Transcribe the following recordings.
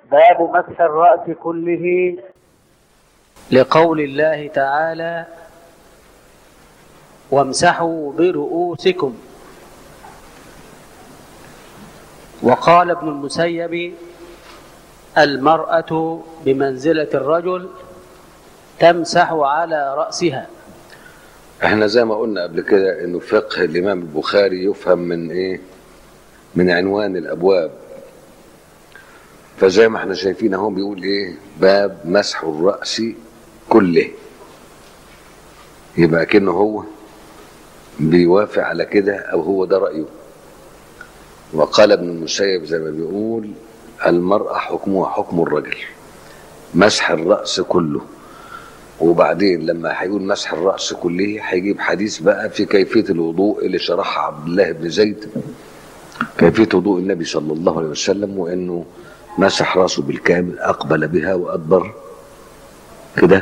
باب مسح الرأس كله لقول الله تعالى وامسحوا برؤوسكم وقال ابن المسيب المرأة بمنزلة الرجل تمسح على رأسها احنا زي ما قلنا قبل كده انه فقه الامام البخاري يفهم من ايه من عنوان الابواب فزي ما احنا شايفين اهو بيقول ايه باب مسح الراس كله يبقى كأنه هو بيوافق على كده او هو ده رايه وقال ابن المسيب زي ما بيقول المرأة حكمها حكم الرجل مسح الرأس كله وبعدين لما هيقول مسح الرأس كله هيجيب حديث بقى في كيفية الوضوء اللي شرحها عبد الله بن زيد كيفية وضوء النبي صلى الله عليه وسلم وانه مسح راسه بالكامل اقبل بها وادبر كده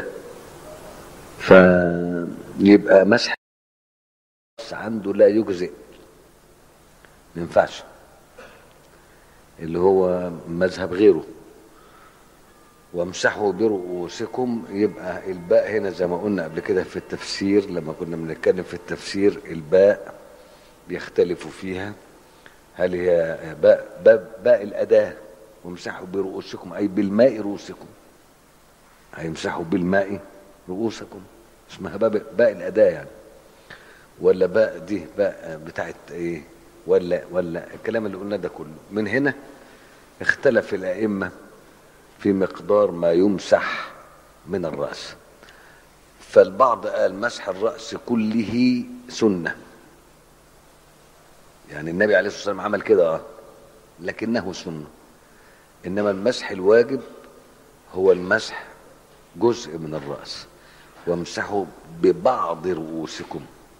فيبقى مسح عنده لا يجزئ ما ينفعش اللي هو مذهب غيره وامسحوا برؤوسكم يبقى الباء هنا زي ما قلنا قبل كده في التفسير لما كنا بنتكلم في التفسير الباء بيختلفوا فيها هل هي باء باء, باء الأداة وامسحوا برؤوسكم أي بالماء رؤوسكم هيمسحوا بالماء رؤوسكم اسمها باء, باء الأداة يعني ولا باء دي باء بتاعت ايه ولا ولا الكلام اللي قلنا ده كله من هنا اختلف الأئمة في مقدار ما يمسح من الرأس فالبعض قال مسح الرأس كله سنة يعني النبي عليه الصلاة والسلام عمل كده اه لكنه سنة إنما المسح الواجب هو المسح جزء من الرأس وامسحوا ببعض رؤوسكم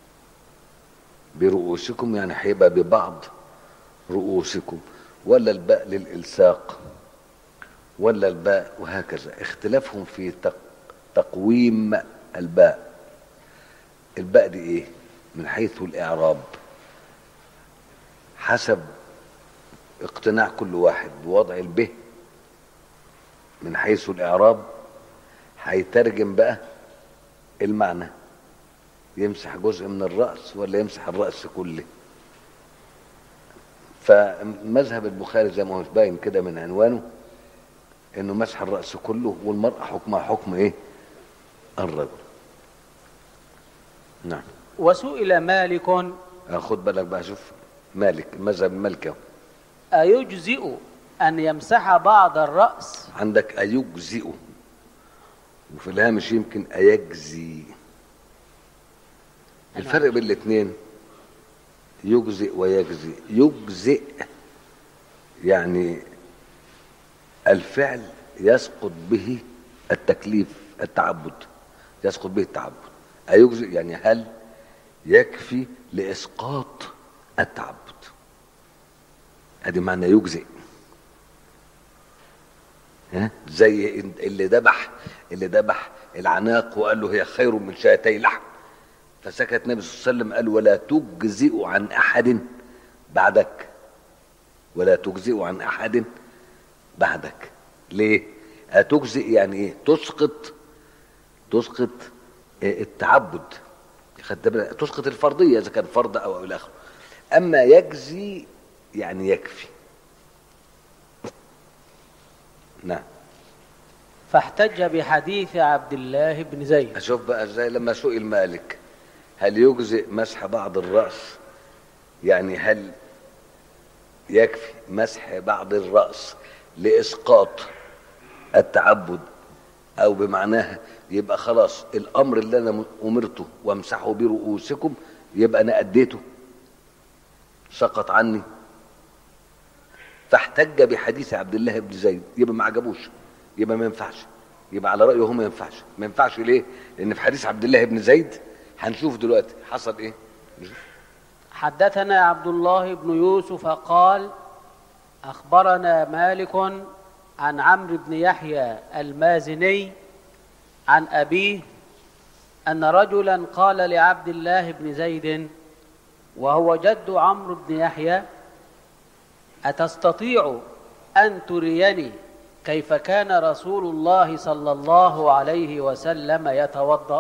برؤوسكم يعني هيبقى ببعض رؤوسكم ولا الباء للإلساق ولا الباء وهكذا اختلافهم في تقويم الباء الباء دي ايه من حيث الاعراب حسب اقتناع كل واحد بوضع الب من حيث الاعراب هيترجم بقى المعنى يمسح جزء من الراس ولا يمسح الراس كله فمذهب البخاري زي ما هو باين كده من عنوانه انه مسح الراس كله والمراه حكمها حكم ايه الرجل نعم وسئل مالك خد بالك بقى شوف مالك مذهب مالك اهو أيجزئ أن يمسح بعض الرأس عندك أيجزئ وفي الهامش يمكن أيجزي الفرق بين الاثنين يجزئ ويجزي يجزئ يعني الفعل يسقط به التكليف التعبد يسقط به التعبد أيجزئ يعني هل يكفي لإسقاط التعبد ادي معنى يجزئ ها زي اللي ذبح اللي ذبح العناق وقال له هي خير من شاتي لحم فسكت النبي صلى الله عليه وسلم قال ولا تجزئ عن احد بعدك ولا تجزئ عن احد بعدك ليه تجزئ يعني ايه تسقط تسقط التعبد خدت بالك تسقط الفرضيه اذا كان فرض او الى اخره اما يجزي يعني يكفي نعم فاحتج بحديث عبد الله بن زيد اشوف بقى ازاي لما سئل مالك هل يجزئ مسح بعض الراس يعني هل يكفي مسح بعض الراس لاسقاط التعبد او بمعناها يبقى خلاص الامر اللي انا امرته وامسحه برؤوسكم يبقى انا اديته سقط عني فاحتج بحديث عبد الله بن زيد يبقى ما عجبوش يبقى ما ينفعش يبقى على رايه هو ما ينفعش ما ينفعش ليه لان في حديث عبد الله بن زيد هنشوف دلوقتي حصل ايه نشوف. حدثنا عبد الله بن يوسف قال اخبرنا مالك عن عمرو بن يحيى المازني عن ابيه ان رجلا قال لعبد الله بن زيد وهو جد عمرو بن يحيى أتستطيع أن تريني كيف كان رسول الله صلى الله عليه وسلم يتوضأ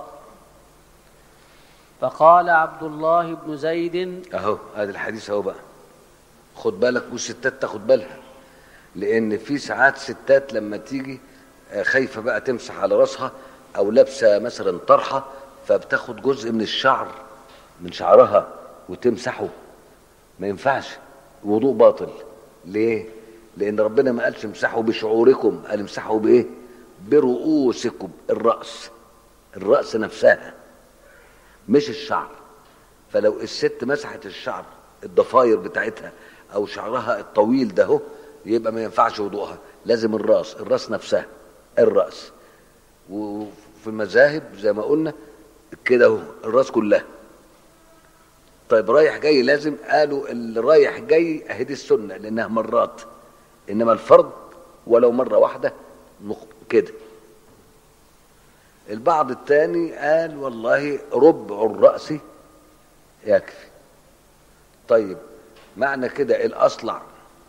فقال عبد الله بن زيد اهو هذا الحديث اهو بقى خد بالك والستات تاخد بالها لان في ساعات ستات لما تيجي آه، خايفه بقى تمسح على راسها او لابسه مثلا طرحه فبتاخد جزء من الشعر من شعرها وتمسحه ما ينفعش وضوء باطل ليه لان ربنا ما قالش امسحوا بشعوركم قال امسحوا بايه برؤوسكم الراس الراس نفسها مش الشعر فلو الست مسحت الشعر الضفاير بتاعتها او شعرها الطويل ده هو يبقى ما ينفعش وضوءها لازم الراس الراس نفسها الراس وفي المذاهب زي ما قلنا كده اهو الراس كلها طيب رايح جاي لازم قالوا اللي رايح جاي اهي دي السنه لانها مرات انما الفرض ولو مره واحده نق- كده البعض الثاني قال والله ربع الراس يكفي طيب معنى كده الاصلع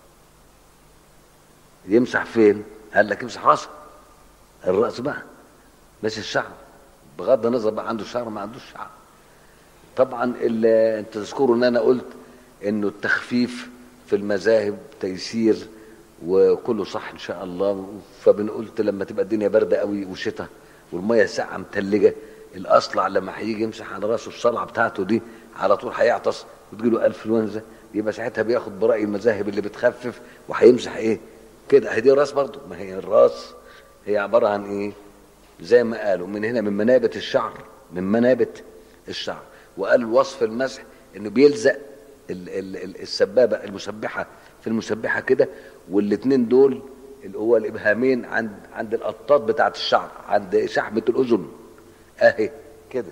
يمسح فين قال لك يمسح راسه الراس بقى مش الشعر بغض النظر بقى عنده شعر ما عندوش شعر طبعا اللي انت تذكروا ان انا قلت انه التخفيف في المذاهب تيسير وكله صح ان شاء الله فبنقولت لما تبقى الدنيا بارده قوي وشتاء والميه ساقعه متلجه الاصلع لما هيجي يمسح على راسه الصلعه بتاعته دي على طول هيعطس وتجيله انفلونزا يبقى ساعتها بياخد براي المذاهب اللي بتخفف وهيمسح ايه كده هي دي الراس برضه ما هي الراس هي عباره عن ايه زي ما قالوا من هنا من منابت الشعر من منابت الشعر وقالوا الوصف المسح انه بيلزق ال- ال- ال- السبابه المسبحه في المسبحه كده والاثنين دول اللي هو الابهامين عند عند القطاط بتاعت الشعر عند شحمه الاذن اهي كده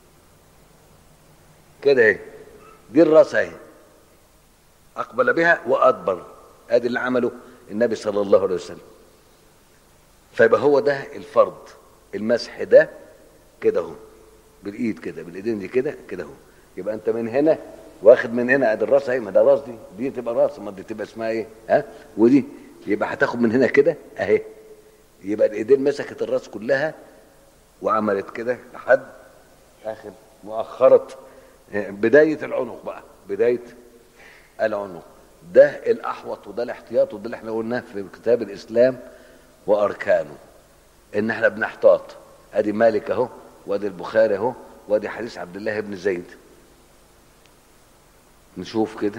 كده اهي دي الراس اهي اقبل بها وادبر ادي اللي عمله النبي صلى الله عليه وسلم فيبقى هو ده الفرض المسح ده كده اهو بالايد كده بالايدين دي كده كده اهو يبقى انت من هنا واخد من هنا ادي الراس اهي ما ده راس دي دي تبقى راس ما دي تبقى اسمها ايه ها ودي يبقى هتاخد من هنا كده اهي يبقى الايدين مسكت الراس كلها وعملت كده لحد اخر مؤخرة بداية العنق بقى بداية العنق ده الاحوط وده الاحتياط وده اللي احنا قلناه في كتاب الاسلام واركانه ان احنا بنحتاط ادي مالك اهو وادي البخاري اهو وادي حديث عبد الله بن زيد نشوف كده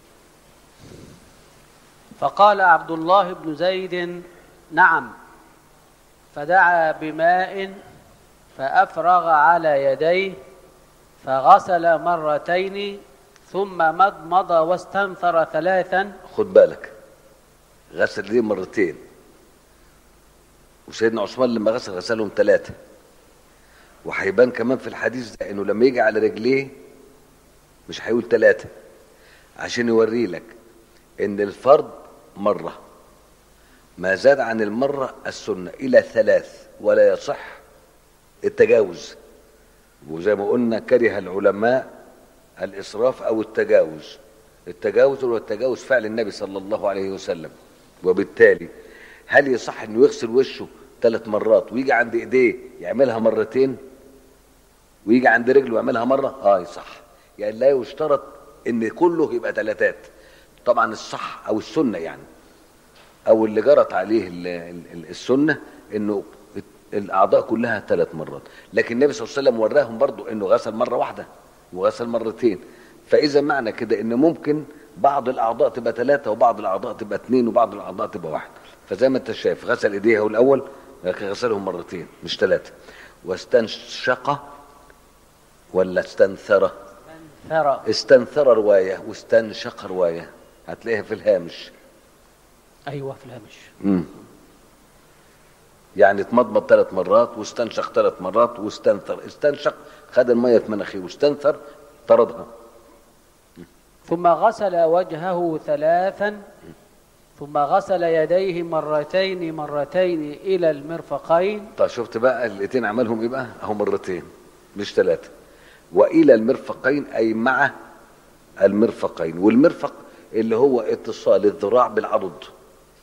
فقال عبد الله بن زيد نعم فدعا بماء فأفرغ على يديه فغسل مرتين ثم مضمض واستنثر ثلاثا خد بالك غسل دي مرتين وسيدنا عثمان لما غسل غسلهم ثلاثة وهيبان كمان في الحديث ده انه لما يجي على رجليه مش هيقول ثلاثة عشان يوري لك ان الفرض مرة ما زاد عن المرة السنة الى ثلاث ولا يصح التجاوز وزي ما قلنا كره العلماء الاسراف او التجاوز التجاوز هو التجاوز فعل النبي صلى الله عليه وسلم وبالتالي هل يصح انه يغسل وشه ثلاث مرات ويجي عند ايديه يعملها مرتين ويجي عند رجله يعملها مره اه يصح يعني لا يشترط ان كله يبقى ثلاثات طبعا الصح او السنه يعني او اللي جرت عليه ال- ال- السنه انه الاعضاء كلها ثلاث مرات لكن النبي صلى الله عليه وسلم وراهم برضو انه غسل مره واحده وغسل مرتين فاذا معنى كده ان ممكن بعض الاعضاء تبقى ثلاثه وبعض الاعضاء تبقى اثنين وبعض الاعضاء تبقى واحده فزي ما انت شايف غسل ايديه الاول لكن غسلهم مرتين مش ثلاثه واستنشق ولا استنثر ثرى استنثر روايه واستنشق روايه هتلاقيها في الهامش أيوة في الهامش مم. يعني اتمضمض ثلاث مرات واستنشق ثلاث مرات واستنثر استنشق خد الميه في مناخيره واستنثر طردها ثم غسل وجهه ثلاثا ثم غسل يديه مرتين مرتين إلى المرفقين طيب شفت بقى الاثنين عملهم ايه بقى اهو مرتين مش ثلاثه والى المرفقين اي مع المرفقين والمرفق اللي هو اتصال الذراع بالعضد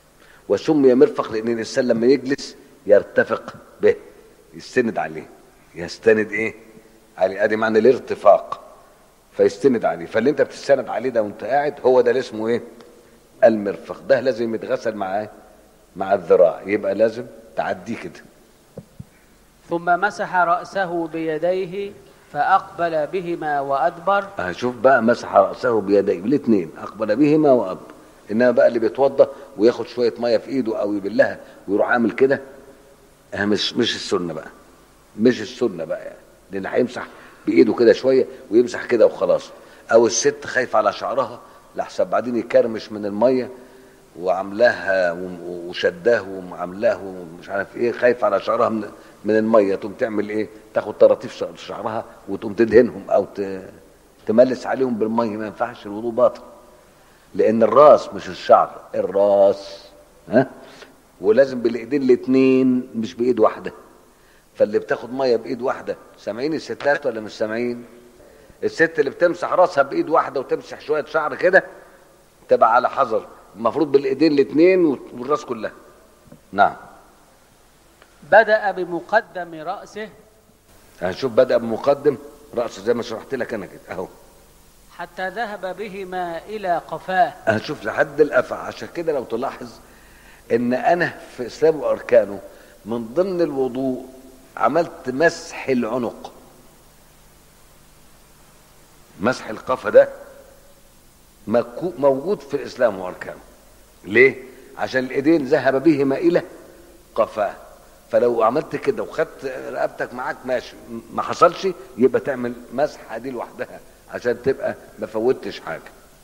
وسمي مرفق لان الانسان لما يجلس يرتفق به يستند عليه يستند ايه عليه ادي معنى الارتفاق فيستند عليه فاللي انت بتستند عليه ده وانت قاعد هو ده اللي اسمه ايه المرفق ده لازم يتغسل معاه مع الذراع يبقى لازم تعديه كده ثم مسح رأسه بيديه فأقبل بهما وأدبر هشوف بقى مسح راسه بيديه الاثنين اقبل بهما وادبر انما بقى اللي بيتوضا وياخد شويه ميه في ايده او يبلها ويروح عامل كده اه مش مش السنه بقى مش السنه بقى يعني لان هيمسح بايده كده شويه ويمسح كده وخلاص او الست خايفه على شعرها لحسن بعدين يكرمش من الميه وعاملاها و- وشداه وعاملاه ومش عارف ايه خايف على شعرها من من الميه تقوم تعمل ايه تاخد طراطيف شع- شعرها وتقوم تدهنهم او ت- تملس عليهم بالميه ما ينفعش الوضوء باطل لان الراس مش الشعر الراس ها ولازم بالايدين الاثنين مش بايد واحده فاللي بتاخد ميه بايد واحده سامعين الستات ولا مش سامعين الست اللي بتمسح راسها بايد واحده وتمسح شويه شعر كده تبقى على حذر المفروض بالايدين الاثنين والراس كلها نعم بدأ بمقدم رأسه هنشوف بدأ بمقدم رأسه زي ما شرحت لك انا كده اهو حتى ذهب بهما إلى قفاه هنشوف لحد القفا عشان كده لو تلاحظ ان انا في اسلام واركانه من ضمن الوضوء عملت مسح العنق مسح القفا ده مكو- موجود في الاسلام واركانه ليه عشان الايدين ذهب بهما الى قفاه فلو عملت كده وخدت رقبتك معاك ماشي ما حصلش يبقى تعمل مسحه دي لوحدها عشان تبقى ما فوتش حاجه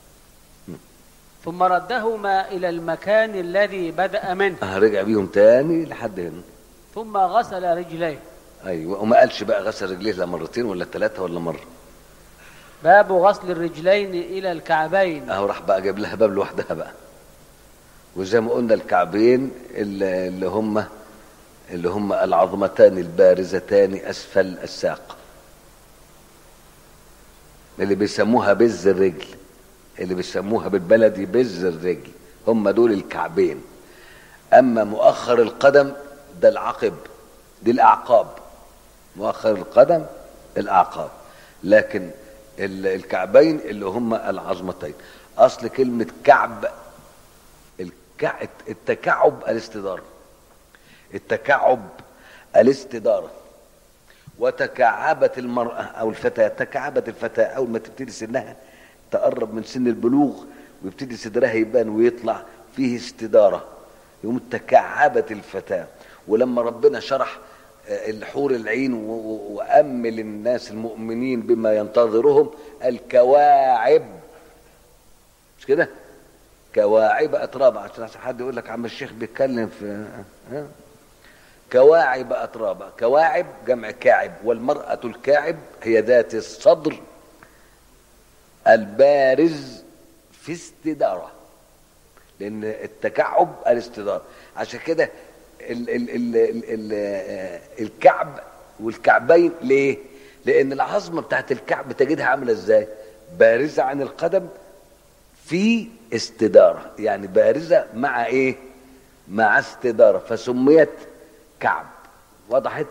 ثم ردهما إلى المكان الذي بدأ منه رجع بيهم تاني لحد هنا ثم غسل رجليه ايوه وما قالش بقى غسل رجليه لا مرتين ولا ثلاثه ولا مره باب غسل الرجلين إلى الكعبين اهو راح بقى جايب لها باب لوحدها بقى وزي ما قلنا الكعبين اللي اللي هم اللي هم العظمتان البارزتان اسفل الساق اللي بيسموها بز الرجل اللي بيسموها بالبلدي بز الرجل هم دول الكعبين اما مؤخر القدم ده العقب دي الاعقاب مؤخر القدم الاعقاب لكن ال- الكعبين اللي هم العظمتين اصل كلمه كعب الكع... التكعب الاستداره التكعب الاستداره وتكعبت المرأة أو الفتاة تكعبت الفتاة أول ما تبتدي سنها تقرب من سن البلوغ ويبتدي صدرها يبان ويطلع فيه استدارة يقوم تكعبت الفتاة ولما ربنا شرح آه، الحور العين و- و- وأمل الناس المؤمنين بما ينتظرهم الكواعب مش كده كواعب أتراب عشان حد يقول لك عم الشيخ بيتكلم في ها؟ كواعب أترابا كواعب جمع كاعب والمرأة الكاعب هي ذات الصدر البارز في استدارة لأن التكعب الاستدارة عشان كده ال ال ال ال ال آه، الكعب والكعبين ليه؟ لأن العظمة بتاعت الكعب تجدها عاملة ازاي؟ بارزة عن القدم في استدارة يعني بارزة مع ايه؟ مع استدارة فسميت كعب وضحت؟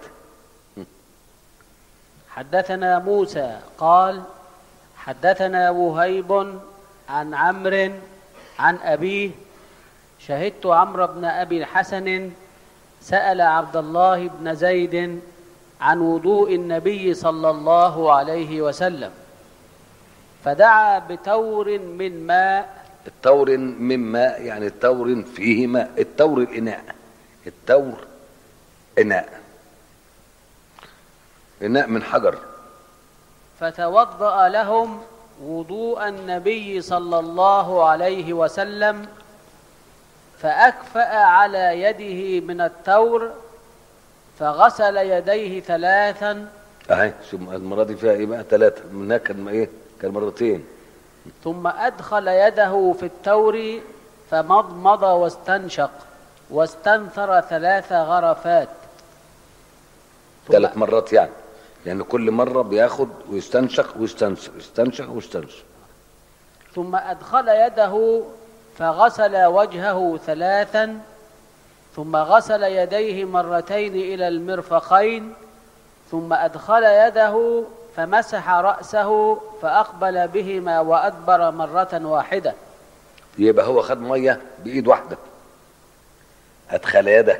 حدثنا موسى قال حدثنا وهيب عن عمرو عن أبيه شهدت عمرو بن أبي الحسن سأل عبد الله بن زيد عن وضوء النبي صلى الله عليه وسلم فدعا بتور من ماء التور من ماء يعني التور فيه ماء التور الإناء التور إناء إناء من حجر فتوضأ لهم وضوء النبي صلى الله عليه وسلم فأكفأ على يده من التور فغسل يديه ثلاثا أهي شوف المرة دي فيها إيه بقى ثلاثة منها كان إيه كان مرتين ثم أدخل يده في التور فمضمض واستنشق واستنثر ثلاث غرفات ثم- ثلاث مرات يعني يعني كل مرة بياخد ويستنشق ويستنشق يستنشق ويستنشق ثم أدخل يده فغسل وجهه ثلاثا ثم غسل يديه مرتين إلى المرفقين ثم أدخل يده فمسح رأسه فأقبل بهما وأدبر مرة واحدة يبقى هو خد ميه بايد واحده ادخل يده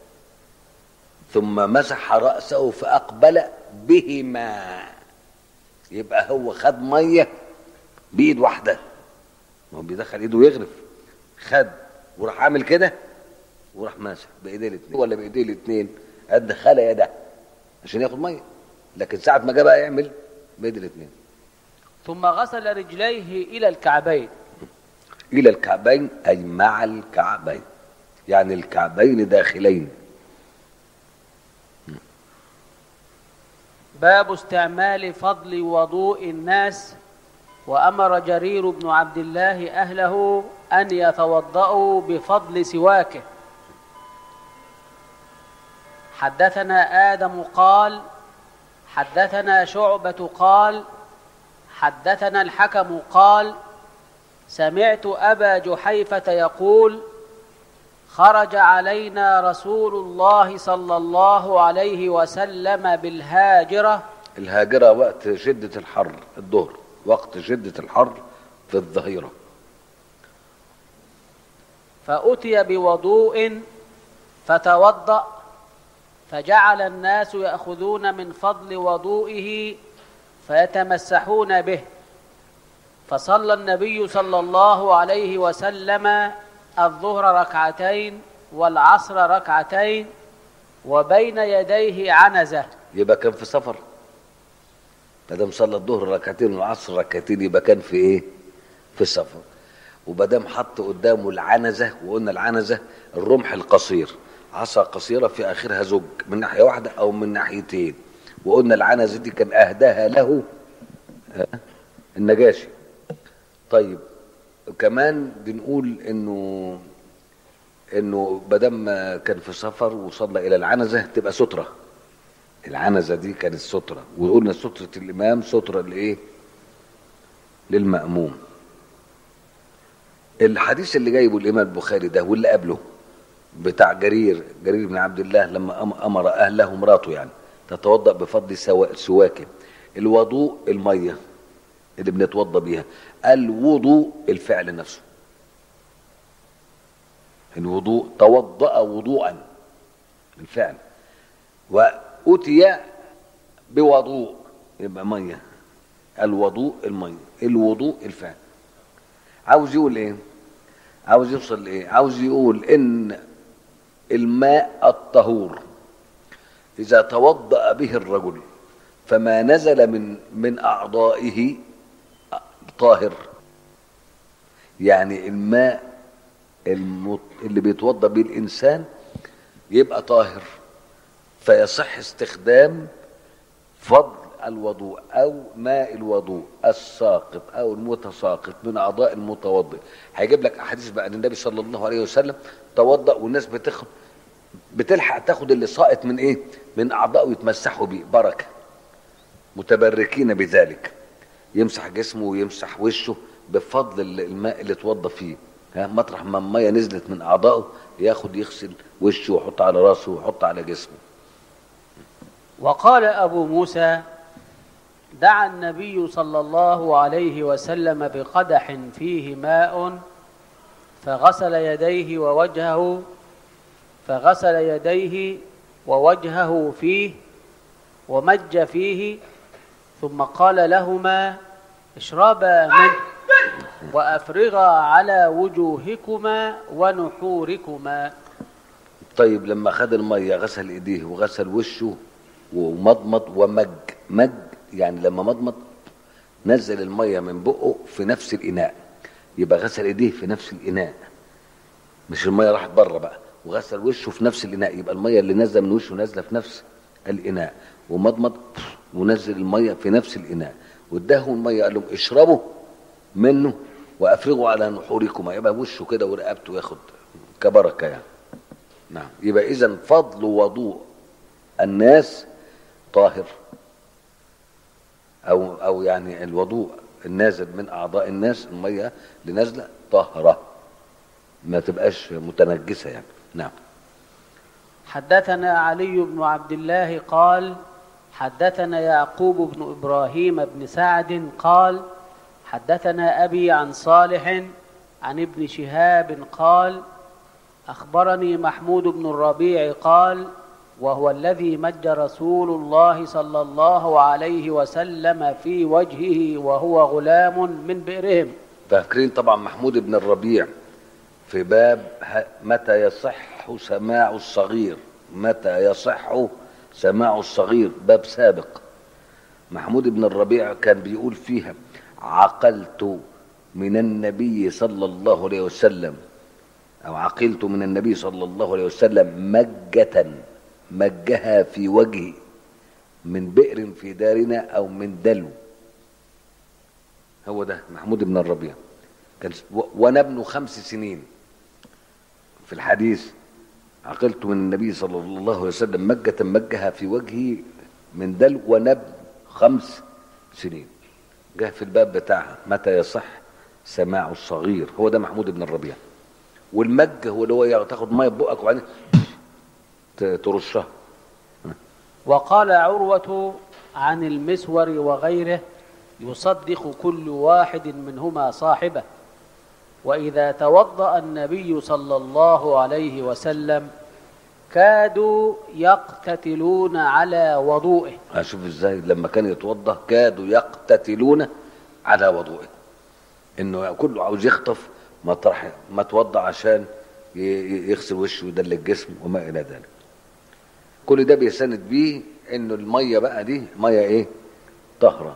ثم مسح راسه فاقبل بهما يبقى هو خد ميه بايد واحده ما هو بيدخل ايده ويغرف خد وراح عامل كده وراح ماسح بايديه الاثنين ولا بايديه الاثنين ادخل يده عشان ياخد ميه لكن ساعه ما جه بقى يعمل بايديه الاثنين ثم غسل رجليه إلى الكعبين الى الكعبين اي مع الكعبين يعني الكعبين داخلين باب استعمال فضل وضوء الناس وأمر جرير بن عبد الله أهله أن يتوضأوا بفضل سواكه حدثنا آدم قال حدثنا شعبة قال حدثنا الحكم قال سمعت أبا جحيفة يقول خرج علينا رسول الله صلى الله عليه وسلم بالهاجرة الهاجرة وقت شدة الحر الظهر وقت شدة الحر في الظهيرة فأتي بوضوء فتوضأ فجعل الناس يأخذون من فضل وضوئه فيتمسحون به فصلى النبي صلى الله عليه وسلم الظهر ركعتين والعصر ركعتين وبين يديه عنزه يبقى كان في سفر ما دام صلى الظهر ركعتين والعصر ركعتين يبقى كان في ايه؟ في سفر وبدام حط قدامه العنزه وقلنا العنزه الرمح القصير عصا قصيره في اخرها زج من ناحيه واحده او من ناحيتين وقلنا العنزه دي كان اهداها له ها، النجاشي طيب كمان بنقول انه انه بدم كان في سفر وصلى الى العنزه تبقى ستره العنزه دي كانت ستره وقلنا ستره الامام ستره لايه للماموم الحديث اللي جايبه الامام البخاري ده واللي قبله بتاع جرير جرير بن عبد الله لما أم- امر اهله مراته يعني تتوضا بفضل سوا- سواك الوضوء الميه اللي بنتوضا بيها الوضوء الفعل نفسه الوضوء توضأ وضوءا بالفعل وأتي بوضوء يبقى مية الوضوء المية الوضوء الفعل عاوز يقول ايه عاوز يوصل لايه عاوز يقول ان الماء الطهور اذا توضأ به الرجل فما نزل من من اعضائه طاهر يعني الماء المط... اللي بيتوضا بيه الانسان يبقى طاهر فيصح استخدام فضل الوضوء او ماء الوضوء الساقط او المتساقط من اعضاء المتوضئ هيجيب لك احاديث بقى ان النبي صلى الله عليه وسلم توضا والناس بتاخد بتلحق تاخد اللي ساقط من ايه من اعضائه يتمسحوا بيه بركه متبركين بذلك يمسح جسمه ويمسح وشه بفضل الماء اللي اتوضى فيه ها مطرح ما الميه نزلت من اعضائه ياخد يغسل وشه ويحط على راسه ويحط على جسمه وقال أبو موسى دعا النبي صلى الله عليه وسلم بقدح فيه ماء فغسل يديه ووجهه فغسل يديه ووجهه فيه ومج فيه ثم قال لهما اشربا منه وافرغا على وجوهكما ونحوركما طيب لما خد الميه غسل ايديه وغسل وشه ومضمض ومج مج يعني لما مضمض نزل الميه من بقه في نفس الاناء يبقى غسل ايديه في نفس الاناء مش الميه راحت بره بقى وغسل وشه في نفس الاناء يبقى الميه اللي نازله من وشه نازله في نفس الاناء ومضمض ونزل الميه في نفس الاناء واداهم الميه قال لهم اشربوا منه وافرغوا على نحوركما يبقى وشه كده ورقبته ياخد كبركه يعني نعم يبقى اذا فضل وضوء الناس طاهر او او يعني الوضوء النازل من اعضاء الناس الميه اللي نازله طاهره ما تبقاش متنجسه يعني نعم حدثنا علي بن عبد الله قال حدثنا يعقوب بن ابراهيم بن سعد قال حدثنا ابي عن صالح عن ابن شهاب قال اخبرني محمود بن الربيع قال وهو الذي مج رسول الله صلى الله عليه وسلم في وجهه وهو غلام من بئرهم فاكرين طبعا محمود بن الربيع في باب ه- متى يصح سماع الصغير متى يصح سماع الصغير باب سابق محمود بن الربيع كان بيقول فيها عقلت من النبي صلى الله عليه وسلم أو عقلت من النبي صلى الله عليه وسلم مجة مجها في وجهي من بئر في دارنا أو من دلو هو ده محمود بن الربيع كان و- وانا ابن خمس سنين في الحديث عقلت من النبي صلى الله عليه وسلم مجة مجها في وجهي من دلو وانا ابن خمس سنين جه في الباب بتاعها متى يصح سماع الصغير هو ده محمود بن الربيع والمج هو اللي هو تاخد ميه ببقك وبعدين ت- ترشها وقال عروة عن المسور وغيره يصدق كل واحد منهما صاحبه وإذا توضأ النبي صلى الله عليه وسلم كادوا يقتتلون على وضوئه اشوف ازاي لما كان يتوضا كادوا يقتتلون على وضوئه انه كله عاوز يخطف مطرح ما توضا عشان ي- ي- يغسل وشه ويدلك الجسم وما الى ذلك كل ده بيساند بيه انه الميه بقى دي ميه ايه طهره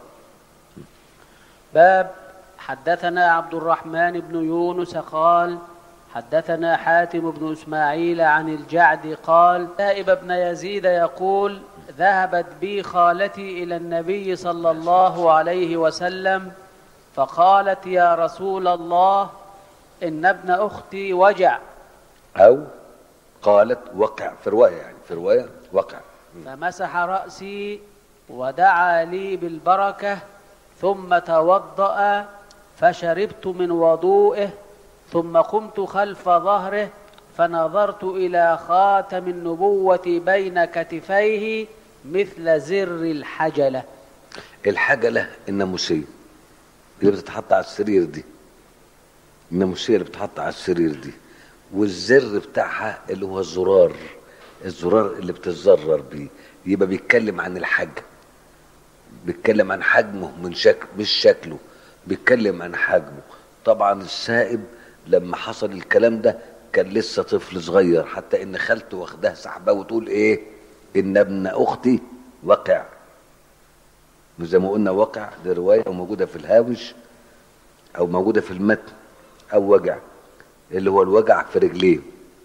باب حدثنا عبد الرحمن بن يونس قال حدثنا حاتم بن اسماعيل عن الجعد قال نائب بن يزيد يقول ذهبت بي خالتي الى النبي صلى الله عليه وسلم فقالت يا رسول الله ان ابن اختي وجع او قالت وقع في روايه يعني في روايه وقع فمسح رأسي ودعا لي بالبركة ثم توضأ فشربت من وضوئه ثم قمت خلف ظهره فنظرت إلى خاتم النبوة بين كتفيه مثل زر الحجلة الحجله الناموسيه اللي بتتحط على السرير دي الناموسيه اللي بتتحط على السرير دي والزر بتاعها اللي هو الزرار الزرار اللي بتتزرر بيه يبقى بيتكلم عن الحج بيتكلم عن حجمه من شكل مش شكله بيتكلم عن حجمه طبعا السائب لما حصل الكلام ده كان لسه طفل صغير حتى ان خالته واخداه سحباه وتقول ايه ان ابن اختي وقع زي ما قلنا وقع دي روايه موجوده في الهامش او موجوده في المتن او وجع اللي هو الوجع في رجليه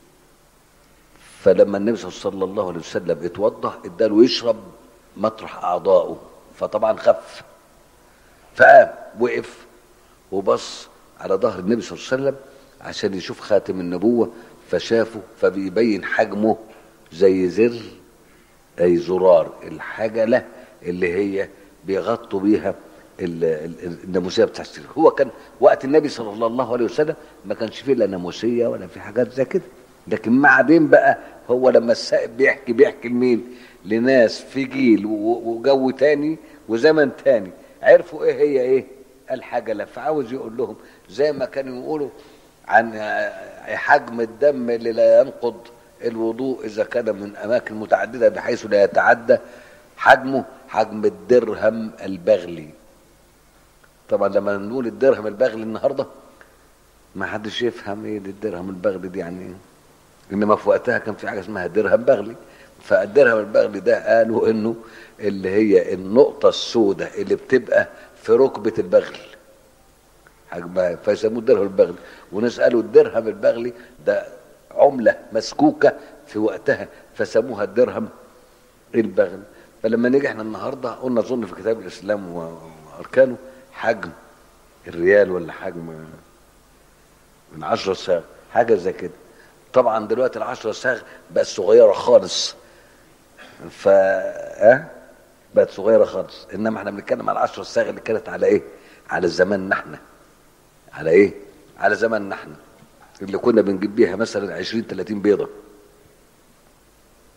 فلما النبي صلى الله عليه وسلم اتوضا اداله يشرب مطرح اعضائه فطبعا خف فقام وقف وبص على ظهر النبي صلى الله عليه وسلم عشان يشوف خاتم النبوه فشافه فبيبين حجمه زي زر اي زرار الحجله اللي هي بيغطوا بيها ال- ال- الناموسيه بتاع السرير هو كان وقت النبي صلى الله عليه وسلم ما كانش فيه لا ناموسيه ولا في حاجات زي كده لكن بعدين بقى هو لما السائب بيحكي بيحكي لمين لناس في جيل و- وجو تاني وزمن تاني عرفوا ايه هي ايه الحجله فعاوز يقول لهم زي ما كانوا يقولوا عن آه، حجم الدم اللي لا ينقض الوضوء اذا كان من اماكن متعدده بحيث لا يتعدى حجمه حجم الدرهم البغلي طبعا لما نقول الدرهم البغلي النهارده ما حدش يفهم ايه دي الدرهم البغلي دي يعني ايه انما في وقتها كان في حاجه اسمها درهم بغلي فالدرهم البغلي ده قالوا انه اللي هي النقطه السوداء اللي بتبقى في ركبه البغل حجمها فيسموه الدرهم البغلي وناس قالوا الدرهم البغلي ده عمله مسكوكه في وقتها فسموها الدرهم البغل فلما نيجي احنا النهارده قلنا اظن في كتاب الاسلام واركانه حجم الريال ولا حجم من 10 صاغ حاجه زي كده طبعا دلوقتي العشرة صاغ بقت صغيره خالص ف ها بقت صغيره خالص انما احنا بنتكلم على العشرة صاغ اللي كانت على ايه على زماننا احنا على ايه على زماننا احنا اللي كنا بنجيب بيها مثلا 20 30 بيضه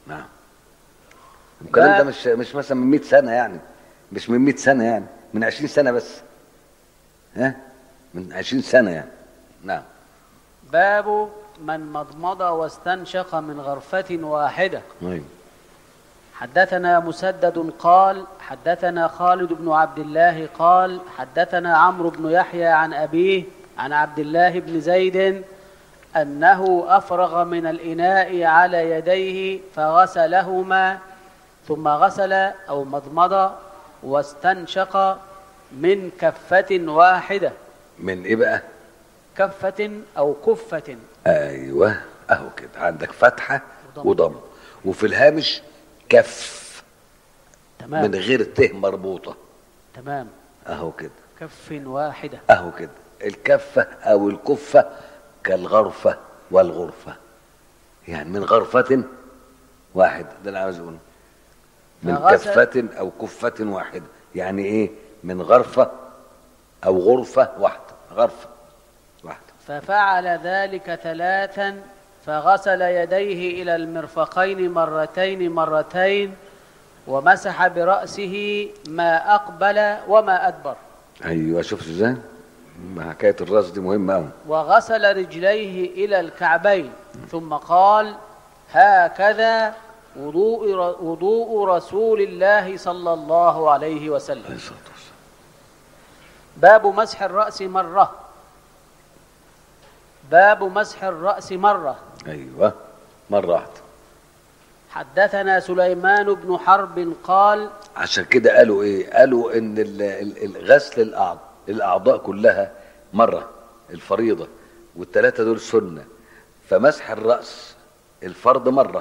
نعم الكلام لا. ده مش مش مثلا من 100 سنه يعني مش من 100 سنه يعني من 20 سنه بس ها من 20 سنه يعني نعم باب من مضمض واستنشق من غرفة واحدة طيب حدثنا مسدد قال حدثنا خالد بن عبد الله قال حدثنا عمرو بن يحيى عن أبيه عن عبد الله بن زيد أنه أفرغ من الإناء على يديه فغسلهما ثم غسل أو مضمض واستنشق من كفة واحدة من ايه بقى كفة أو كفة ايوه اهو كده عندك فتحه وضم. وضم وفي الهامش كف تمام من غير ته مربوطه تمام اهو كده كف واحدة اهو كده الكفه او الكفه كالغرفه والغرفه يعني من غرفه واحده ده اللي عاوز اقوله من فغسل- كفه او كفه واحده يعني ايه من غرفه او غرفه واحده غرفه واحده ففعل ذلك ثلاثا فغسل يديه إلى المرفقين مرتين مرتين ومسح برأسه ما أقبل وما أدبر ايوه شفت ازاي ما حكايه الراس دي مهمه قوي وغسل رجليه إلى الكعبين ثم قال هكذا وضوء, وضوء رسول الله صلى الله عليه وسلم عليه الصلاه والسلام باب مسح الرأس مرة باب مسح الرأس مرة ايوه مره واحده حدثنا سليمان بن حرب قال عشان كده قالوا ايه قالوا ان ال- ال- ال- غسل الاعضاء الاعضاء كلها مره الفريضه والثلاثه دول سنه فمسح الراس الفرض مره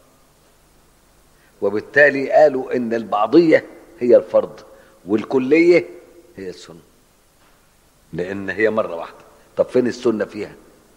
وبالتالي قالوا ان البعضيه هي الفرض والكليه هي السنه لان هي مره واحده طب فين السنه فيها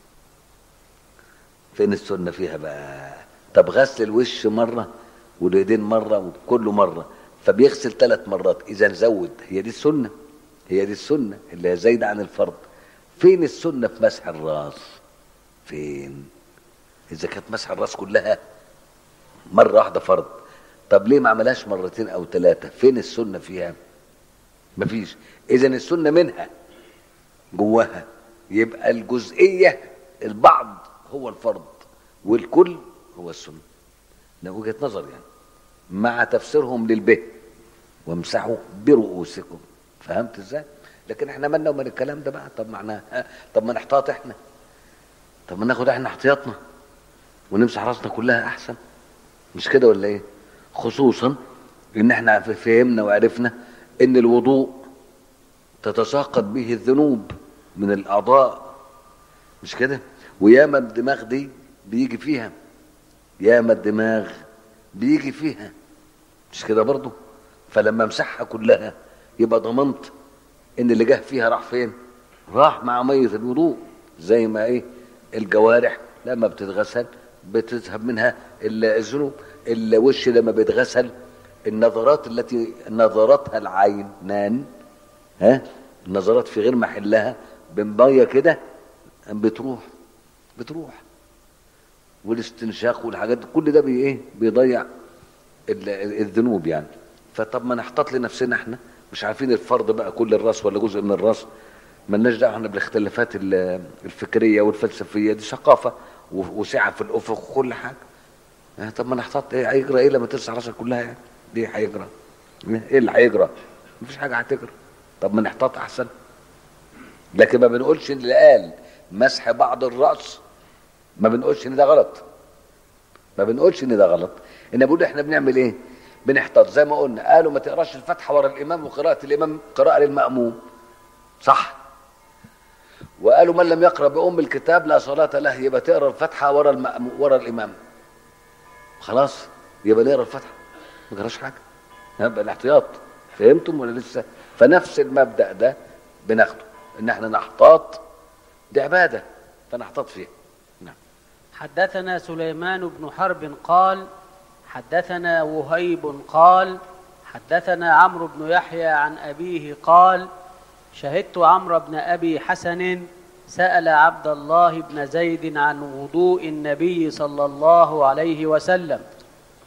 فين السنه فيها بقى طب غسل الوش مره واليدين مره وكله مره فبيغسل ثلاث مرات اذا زود هي دي السنه هي دي السنه اللي هي زايده عن الفرض فين السنه في مسح الراس فين اذا كانت مسح الراس كلها مره واحده فرض طب ليه ما عملهاش مرتين او ثلاثه فين السنه فيها مفيش اذا السنه منها جواها يبقى الجزئيه البعض هو الفرض والكل هو السنه ده وجهه نظر يعني مع تفسيرهم للبه وامسحوا برؤوسكم فهمت ازاي لكن احنا مالنا ومال الكلام ده بقى طب معناه ها؟ طب ما نحتاط احنا طب ما ناخد احنا احتياطنا ونمسح راسنا كلها احسن مش كده ولا ايه خصوصا ان احنا فهمنا وعرفنا ان الوضوء تتساقط به الذنوب من الاعضاء مش كده وياما الدماغ دي بيجي فيها ياما الدماغ بيجي فيها مش كده برضو فلما امسحها كلها يبقى ضمنت ان اللي جه فيها راح فين راح مع ميه الوضوء زي ما ايه الجوارح لما بتتغسل بتذهب منها ال- الذنوب الوش لما بيتغسل النظرات التي نظرتها العينان ها النظرات في غير محلها بميه كده بتروح بتروح والاستنشاق والحاجات دي كل ده بي ايه بيضيع ال- ال- الذنوب يعني فطب ما نحتاط لنفسنا احنا مش عارفين الفرض بقى كل الراس ولا جزء من الراس ملناش دعوه احنا بالاختلافات ال- الفكريه والفلسفيه دي ثقافه و- وسعه في الافق وكل حاجه اه طب ما نحتاط ايه هيجرى ايه لما ترسع راسك كلها يعني ليه هيجرى ايه اللي هيجرى مفيش حاجه هتجرى طب ما نحتاط احسن لكن ما بنقولش ان اللي قال مسح بعض الراس ما بنقولش ان ده غلط ما بنقولش ان ده غلط ان بقول احنا بنعمل ايه بنحتاط زي ما قلنا قالوا ما تقراش الفاتحه ورا الامام وقراءه الامام قراءه للماموم صح وقالوا من لم يقرا بام الكتاب لا صلاه له يبقى تقرا الفاتحه ورا المأموم ورا الامام خلاص يبقى نقرا الفاتحه ما جراش حاجه يبقى الاحتياط فهمتم ولا لسه فنفس المبدا ده بناخده ان احنا نحتاط دي عباده فنحتاط فيها نعم حدثنا سليمان بن حرب قال حدثنا وهيب قال حدثنا عمرو بن يحيى عن أبيه قال شهدت عمرو بن أبي حسن سأل عبد الله بن زيد عن وضوء النبي صلى الله عليه وسلم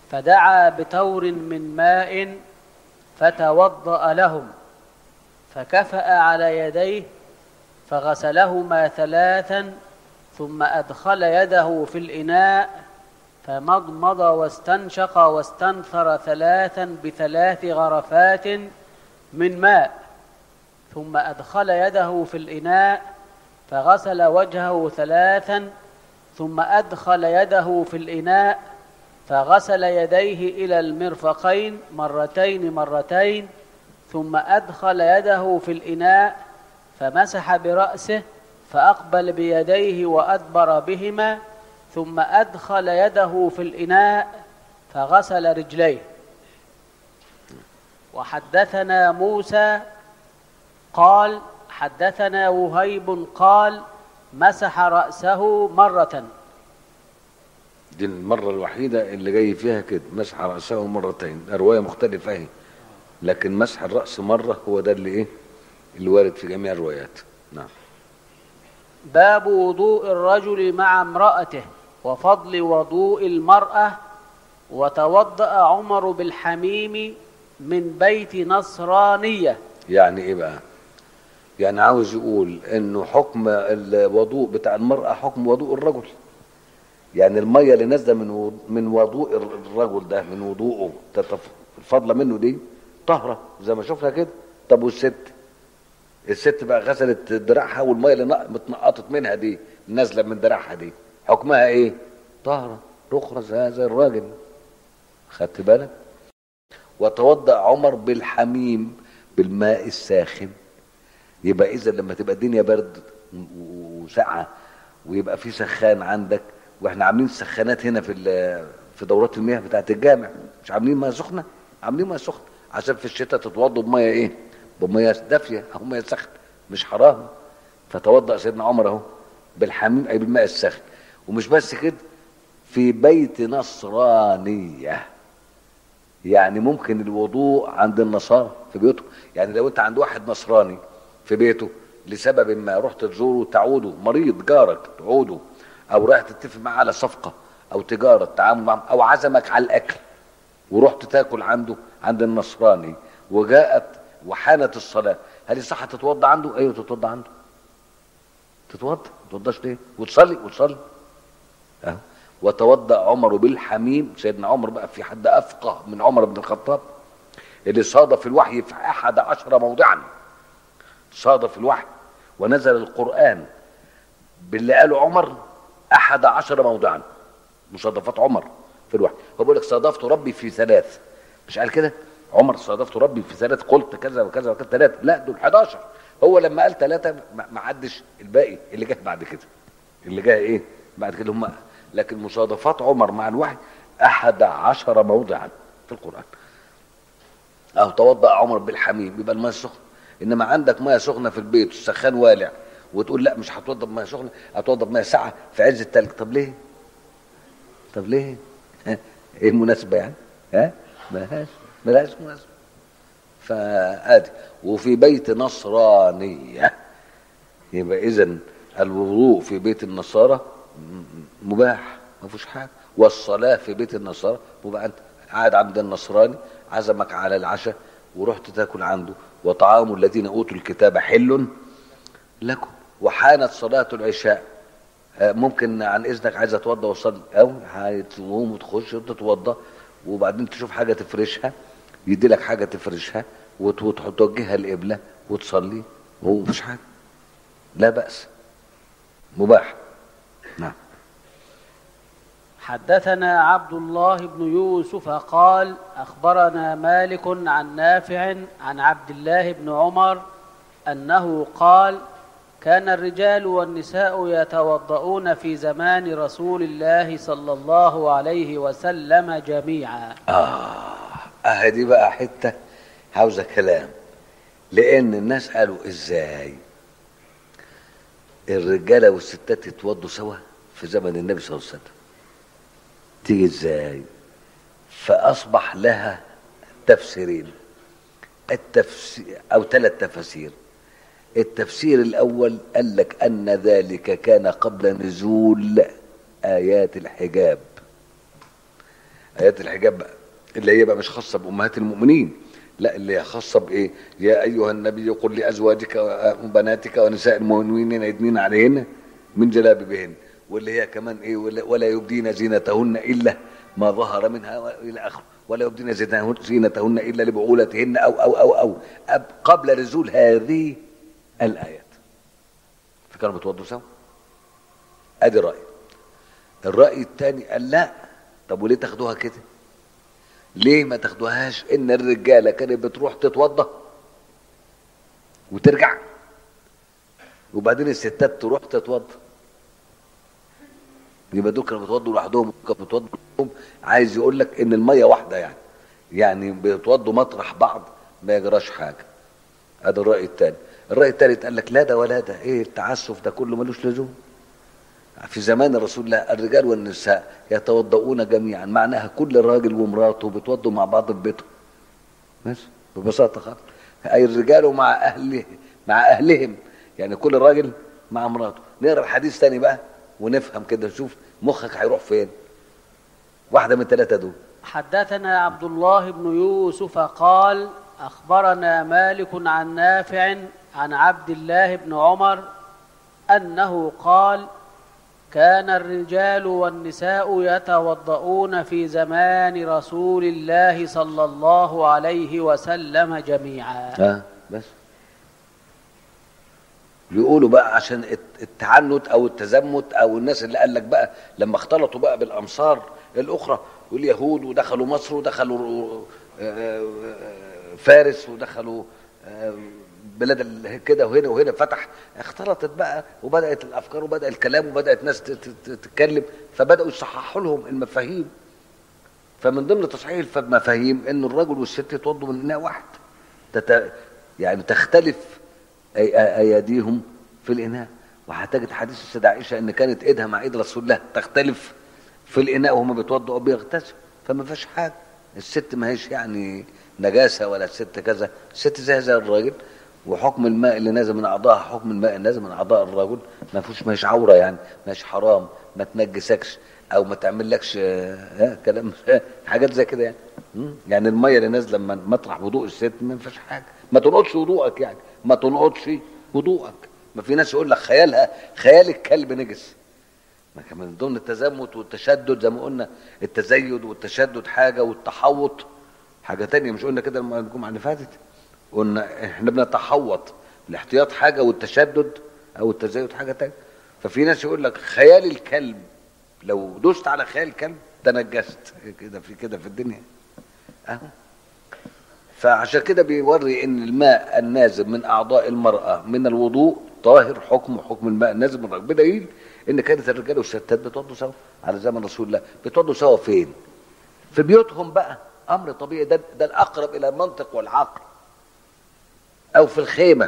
فدعا بتور من ماء فتوضأ لهم فكفأ على يديه فغسلهما ثلاثا ثم أدخل يده في الإناء فمضمض واستنشق واستنثر ثلاثا بثلاث غرفات من ماء ثم أدخل يده في الإناء فغسل وجهه ثلاثا ثم أدخل يده في الإناء فغسل يديه إلى المرفقين مرتين مرتين ثم أدخل يده في الإناء فمسح برأسه فأقبل بيديه وأدبر بهما ثم أدخل يده في الإناء فغسل رجليه وحدثنا موسى قال حدثنا وهيب قال مسح رأسه مرة دي المرة الوحيدة اللي جاي فيها كده مسح رأسه مرتين رواية مختلفة اهي لكن مسح الرأس مرة هو ده اللي ايه اللي وارد في جميع الروايات نعم باب وضوء الرجل مع امرأته وفضل وضوء المرأة وتوضأ عمر بالحميم من بيت نصرانية يعني ايه بقى يعني عاوز يقول انه حكم الوضوء بتاع المرأة حكم وضوء الرجل يعني المية اللي نازلة من وض- من وضوء الرجل ده من وضوءه تتف- الفضلة منه دي طهرة زي ما شفنا كده طب والست الست بقى غسلت دراعها والمية اللي نق- متنقطت منها دي نازلة من دراعها دي حكمها ايه طهرة رخرة زي, زي الراجل خدت بالك وتوضأ عمر بالحميم بالماء الساخن يبقى اذا لما تبقى الدنيا برد و- وساقعه ويبقى في سخان عندك واحنا عاملين سخانات هنا في ال- في دورات المياه بتاعت الجامع مش عاملين ميه سخنه عاملين ميه سخنه عشان في الشتاء تتوضوا بميه ايه بميه دافيه او ميه سخنه مش حرام فتوضا سيدنا عمر اهو بالحميم اي بالماء الساخن ومش بس كده في بيت نصرانيه يعني ممكن الوضوء عند النصارى في بيوتهم يعني لو انت عند واحد نصراني في بيته لسبب ما رحت تزوره تعوده مريض جارك تعوده او رايح تتفق معاه على صفقه او تجاره تعامل معه او عزمك على الاكل ورحت تاكل عنده عند النصراني وجاءت وحانت الصلاه هل يصح تتوضا عنده؟ ايوه تتوضا عنده تتوضا ما تتوضاش ليه؟ وتصلي وتصلي أهو. وتوضا عمر بالحميم سيدنا عمر بقى في حد افقه من عمر بن الخطاب اللي صادف الوحي في احد عشر موضعا صادف الوحي ونزل القران باللي قاله عمر احد عشر موضعا مصادفات عمر في الوحي هو بيقول لك صادفت ربي في ثلاث مش قال كده عمر صادفت ربي في ثلاث قلت كذا وكذا وكذا ثلاثه لا دول 11 هو لما قال ثلاثه ما ما عدش الباقي اللي جه بعد كده اللي جاي ايه بعد كده هم لكن مصادفات عمر مع الوحي احد عشر موضعا في القران او توضا عمر بالحميم يبقى الماء السخن انما عندك ميه سخنه في البيت والسخان والع وتقول لا مش هتوضى بميه سخنه هتوضى بميه ساقعه في عز التلج طب ليه؟ طب ليه؟ ها؟ ايه المناسبه يعني؟ ها؟ ملهاش ملهاش مناسبه فادي وفي بيت نصرانيه يبقى اذا الوضوء في بيت النصارى م- مباح ما فيهوش حاجه والصلاه في بيت النصارى مباح انت قاعد عند النصراني عزمك على العشاء ورحت تاكل عنده وطعام الذين اوتوا الكتاب حل لكم وحانت صلاه العشاء آه، ممكن عن اذنك عايز اتوضى واصلي او هتقوم وتخش وتتوضى وبعدين تشوف حاجه تفرشها يدي لك حاجه تفرشها وت- وتحط توجهها القبله وتصلي وهو مفيش حاجه لا باس مباح نعم حدثنا عبد الله بن يوسف قال اخبرنا مالك عن نافع عن عبد الله بن عمر انه قال كان الرجال والنساء يتوضؤون في زمان رسول الله صلى الله عليه وسلم جميعا اه دي بقى حته عاوزه كلام لان الناس قالوا ازاي الرجاله والستات يتوضوا سوا في زمن النبي صلى الله عليه وسلم تيجي ازاي فاصبح لها تفسيرين التفسير او ثلاث تفاسير التفسير الاول قال لك ان ذلك كان قبل نزول ايات الحجاب ايات الحجاب بقى اللي هي بقى مش خاصه بامهات المؤمنين لا اللي هي خاصه بايه يا ايها النبي قل لازواجك وبناتك ونساء المؤمنين يدنين عليهن من جلابيبهن واللي هي كمان ايه ولا, ولا يبدين زينتهن الا ما ظهر منها الى اخره ولا يبدين زينتهن زينتهن الا لبعولتهن او او او او أب- قبل نزول هذه الايات فكانوا بيتوضوا سوا ادي راي الراي الثاني قال لا طب وليه تاخدوها كده ليه ما تاخدوهاش ان الرجاله كانت بتروح تتوضى وترجع وبعدين الستات تروح تتوضى يبقى دول كانوا بيتوضوا لوحدهم كانوا بيتوضوا لوحدهم عايز يقول لك ان الميه واحده يعني يعني بيتوضوا مطرح بعض ما يجراش حاجه هذا الراي الثاني الراي الثالث قال لك لا ده ولا ده ايه التعسف ده كله ملوش لزوم في زمان الرسول الله الرجال والنساء يتوضؤون جميعا معناها كل راجل ومراته بيتوضوا مع بعض في بيتهم بس ببساطه خالص اي الرجال مع اهله مع اهلهم يعني كل راجل مع مراته نقرا الحديث تاني بقى ونفهم كده نشوف مخك هيروح فين واحده من الثلاثه دول حدثنا عبد الله بن يوسف قال اخبرنا مالك عن نافع عن عبد الله بن عمر انه قال كان الرجال والنساء يتوضؤون في زمان رسول الله صلى الله عليه وسلم جميعا اه بس يقولوا بقى عشان الت- التعنت او التزمت او الناس اللي قال لك بقى لما اختلطوا بقى بالامصار الاخرى واليهود ودخلوا مصر ودخلوا آه، آه، فارس ودخلوا آه، بلاد ال- كده وهنا وهنا فتح اختلطت بقى وبدات الافكار وبدا الكلام وبدات ناس ت- ت- ت- تتكلم فبداوا يصححوا لهم المفاهيم فمن ضمن تصحيح المفاهيم ان الرجل والست يتوضوا من اناء واحد تت... يعني تختلف أي... اياديهم في الاناء وهتجد حديث السيده عائشه ان كانت ايدها مع ايد رسول الله تختلف في الاناء وهم بيتوضوا او بيغتسلوا فما فيش حاجه الست ما هيش يعني نجاسه ولا الست كذا الست زي زي الراجل وحكم الماء اللي نازل من اعضائها حكم الماء النازل من اعضاء الرجل ما فيهوش ما هيش عوره يعني ما هيش حرام ما تنجسكش او ما تعملكش آه، ها كلام حاجات زي كده يعني مم. يعني الميه اللي نازله من مطرح وضوء الست ما فيش حاجه ما تنقضش وضوءك يعني ما تنقضش وضوءك ما في ناس يقول لك خيالها خيال الكلب نجس ما كان من ضمن التزمت والتشدد زي ما قلنا التزيد والتشدد حاجه والتحوط حاجه تانية مش قلنا كده لما الجمعه اللي فاتت قلنا احنا بنتحوط الاحتياط حاجه والتشدد او التزيد حاجه تانية ففي ناس يقول لك خيال الكلب لو دوست على خيال الكلب تنجست كده في كده في الدنيا اهو فعشان كده بيوري ان الماء النازل من اعضاء المراه من الوضوء طاهر حكم حكم الماء النازل من الرجل بدليل ان كانت الرجال والستات بيتوضوا سوا على زمن رسول الله بيتوضوا سوا فين؟ في بيوتهم بقى امر طبيعي ده ده الاقرب الى المنطق والعقل او في الخيمه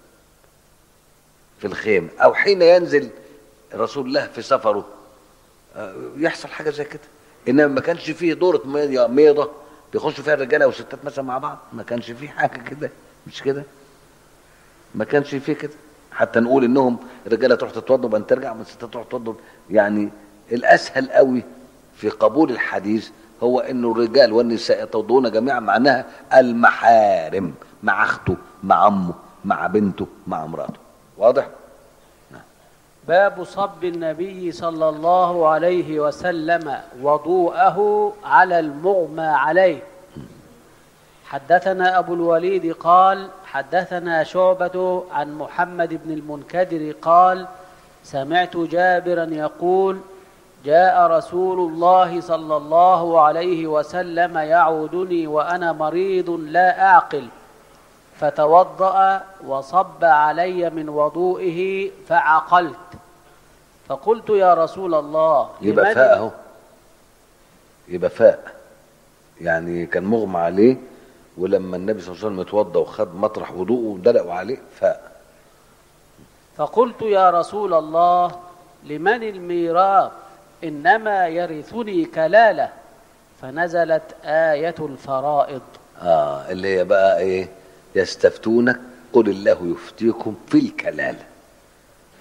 في الخيمه او حين ينزل رسول الله في سفره آه، يحصل حاجه زي كده انما ما كانش فيه دوره ميضه ميضه بيخشوا فيها الرجاله والستات مثلا مع بعض ما كانش فيه حاجه كده مش كده ما كانش فيه كده حتى نقول انهم الرجاله تروح تتوضا وبعدين ترجع والستات تروح تتوضا يعني الاسهل قوي في قبول الحديث هو انه الرجال والنساء يتوضؤون جميعا معناها المحارم مع اخته مع عمه مع بنته مع امراته واضح باب صب النبي صلى الله عليه وسلم وضوءه على المغمى عليه حدثنا أبو الوليد قال حدثنا شعبة عن محمد بن المنكدر قال سمعت جابرا يقول جاء رسول الله صلى الله عليه وسلم يعودني وأنا مريض لا أعقل فتوضأ وصب علي من وضوئه فعقلت فقلت يا رسول الله يبقى لمن- فاء اهو يبقى فاء يعني كان مغمى عليه ولما النبي صلى الله عليه وسلم اتوضى وخد مطرح وضوءه دلقوا عليه فاء فقلت يا رسول الله لمن الميراث إنما يرثني كلالة فنزلت آية الفرائض اه اللي هي بقى ايه يستفتونك قل الله يفتيكم في الكلاله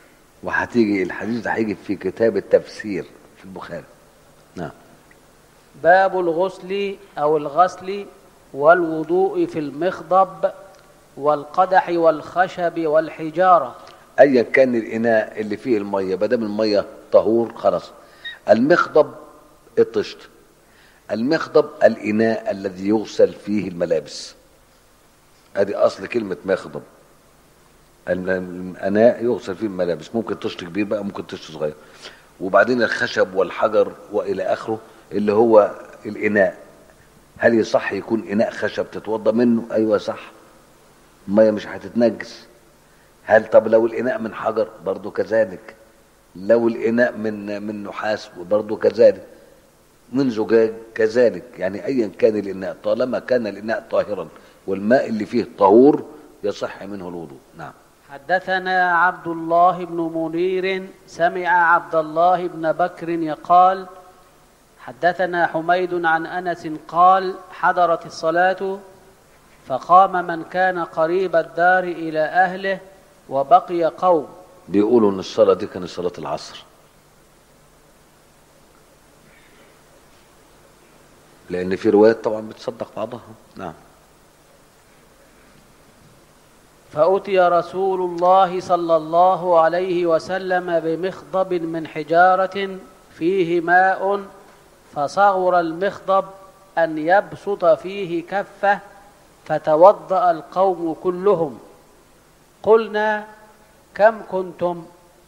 وهتيجي الحديث ده هيجي في كتاب التفسير في البخاري نعم باب الغسل أو الغسل والوضوء في المخضب والقدح والخشب والحجارة ايا كان الاناء اللي فيه الميه ما دام الميه طهور خلاص المخضب الطشت المخضب الاناء الذي يغسل فيه الملابس ادي اصل كلمه مخضب الاناء يغسل فيه الملابس ممكن طشت كبير بقى ممكن طشت صغير وبعدين الخشب والحجر والى اخره اللي هو الاناء هل يصح يكون اناء خشب تتوضا منه ايوه صح الميه مش هتتنجس هل طب لو الاناء من حجر برضو كذلك لو الاناء من من نحاس برضو كذلك من زجاج كذلك يعني ايا كان الاناء طالما كان الاناء طاهرا والماء اللي فيه طهور يصح منه الوضوء نعم حدثنا عبد الله بن منير سمع عبد الله بن بكر يقال حدثنا حميد عن انس قال حضرت الصلاه فقام من كان قريب الدار الى اهله وبقي قوم بيقولوا ان الصلاه دي كانت صلاه العصر لان في روايات طبعا بتصدق بعضها نعم فأتي رسول الله صلى الله عليه وسلم بمخضب من حجارة فيه ماء فصغر المخضب أن يبسط فيه كفه فتوضأ القوم كلهم قلنا كم كنتم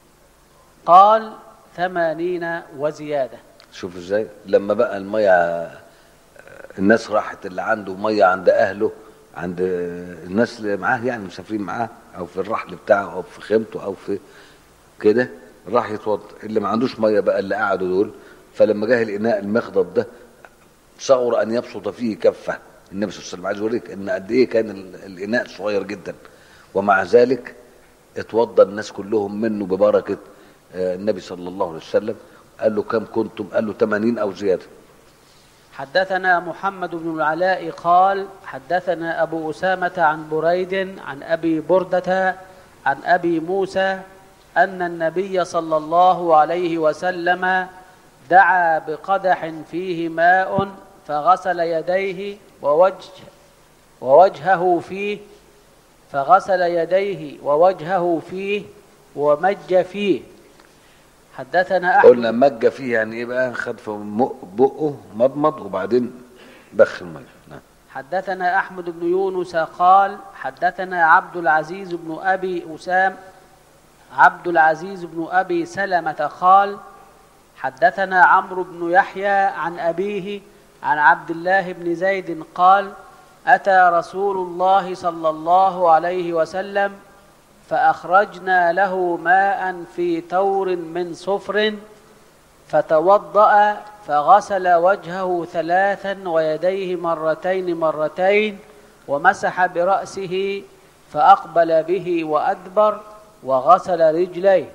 قال ثمانين وزيادة شوف ازاي لما بقى الميه الناس راحت اللي عنده ميه عند اهله عند الناس اللي معاه يعني مسافرين معاه او في الرحل بتاعه او في خيمته او في كده راح يتوضا اللي ما عندوش ميه بقى اللي قعدوا دول فلما جه الاناء المخضب ده صغر ان يبسط فيه كفه النبي صلى الله عليه وسلم عايز يوريك ان قد ايه كان ال- الاناء صغير جدا ومع ذلك اتوضى الناس كلهم منه ببركه آه، النبي صلى الله عليه وسلم قال له كم كنتم قال له 80 او زياده حدثنا محمد بن العلاء قال حدثنا أبو أسامة عن بريد عن أبي بردة عن أبي موسى أن النبي صلى الله عليه وسلم دعا بقدح فيه ماء فغسل يديه ووجه ووجهه فيه فغسل يديه ووجهه فيه ومج فيه حدثنا أحمد قلنا مج فيه يعني ايه بقى خد في مق- بقه مضمض وبعدين بخ الميه نعم حدثنا أحمد بن يونس قال حدثنا عبد العزيز بن أبي أسام عبد العزيز بن أبي سلمة قال حدثنا عمرو بن يحيى عن أبيه عن عبد الله بن زيد قال أتى رسول الله صلى الله عليه وسلم فأخرجنا له ماء في تور من صفر فتوضأ فغسل وجهه ثلاثا ويديه مرتين مرتين ومسح برأسه فأقبل به وأدبر وغسل رجليه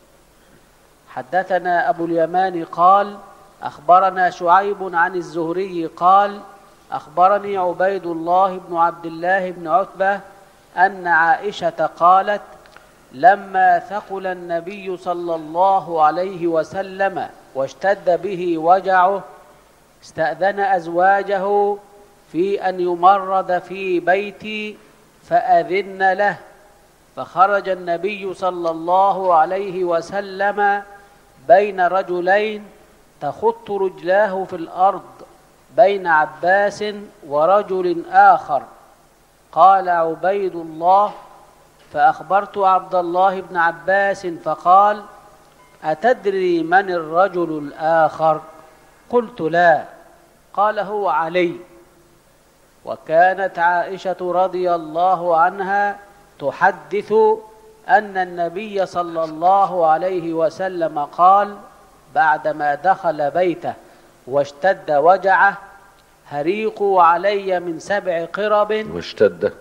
حدثنا أبو اليمان قال أخبرنا شعيب عن الزهري قال أخبرني عبيد الله بن عبد الله بن عتبة أن عائشة قالت لما ثقل النبي صلى الله عليه وسلم واشتد به وجعه استأذن أزواجه في أن يمرض في بيتي فأذن له فخرج النبي صلى الله عليه وسلم بين رجلين تخط رجلاه في الأرض بين عباس ورجل آخر قال عبيد الله فأخبرت عبد الله بن عباس فقال أتدري من الرجل الآخر قلت لا قال هو علي وكانت عائشة رضي الله عنها تحدث أن النبي صلى الله عليه وسلم قال بعدما دخل بيته واشتد وجعه هريقوا علي من سبع قرب واشتد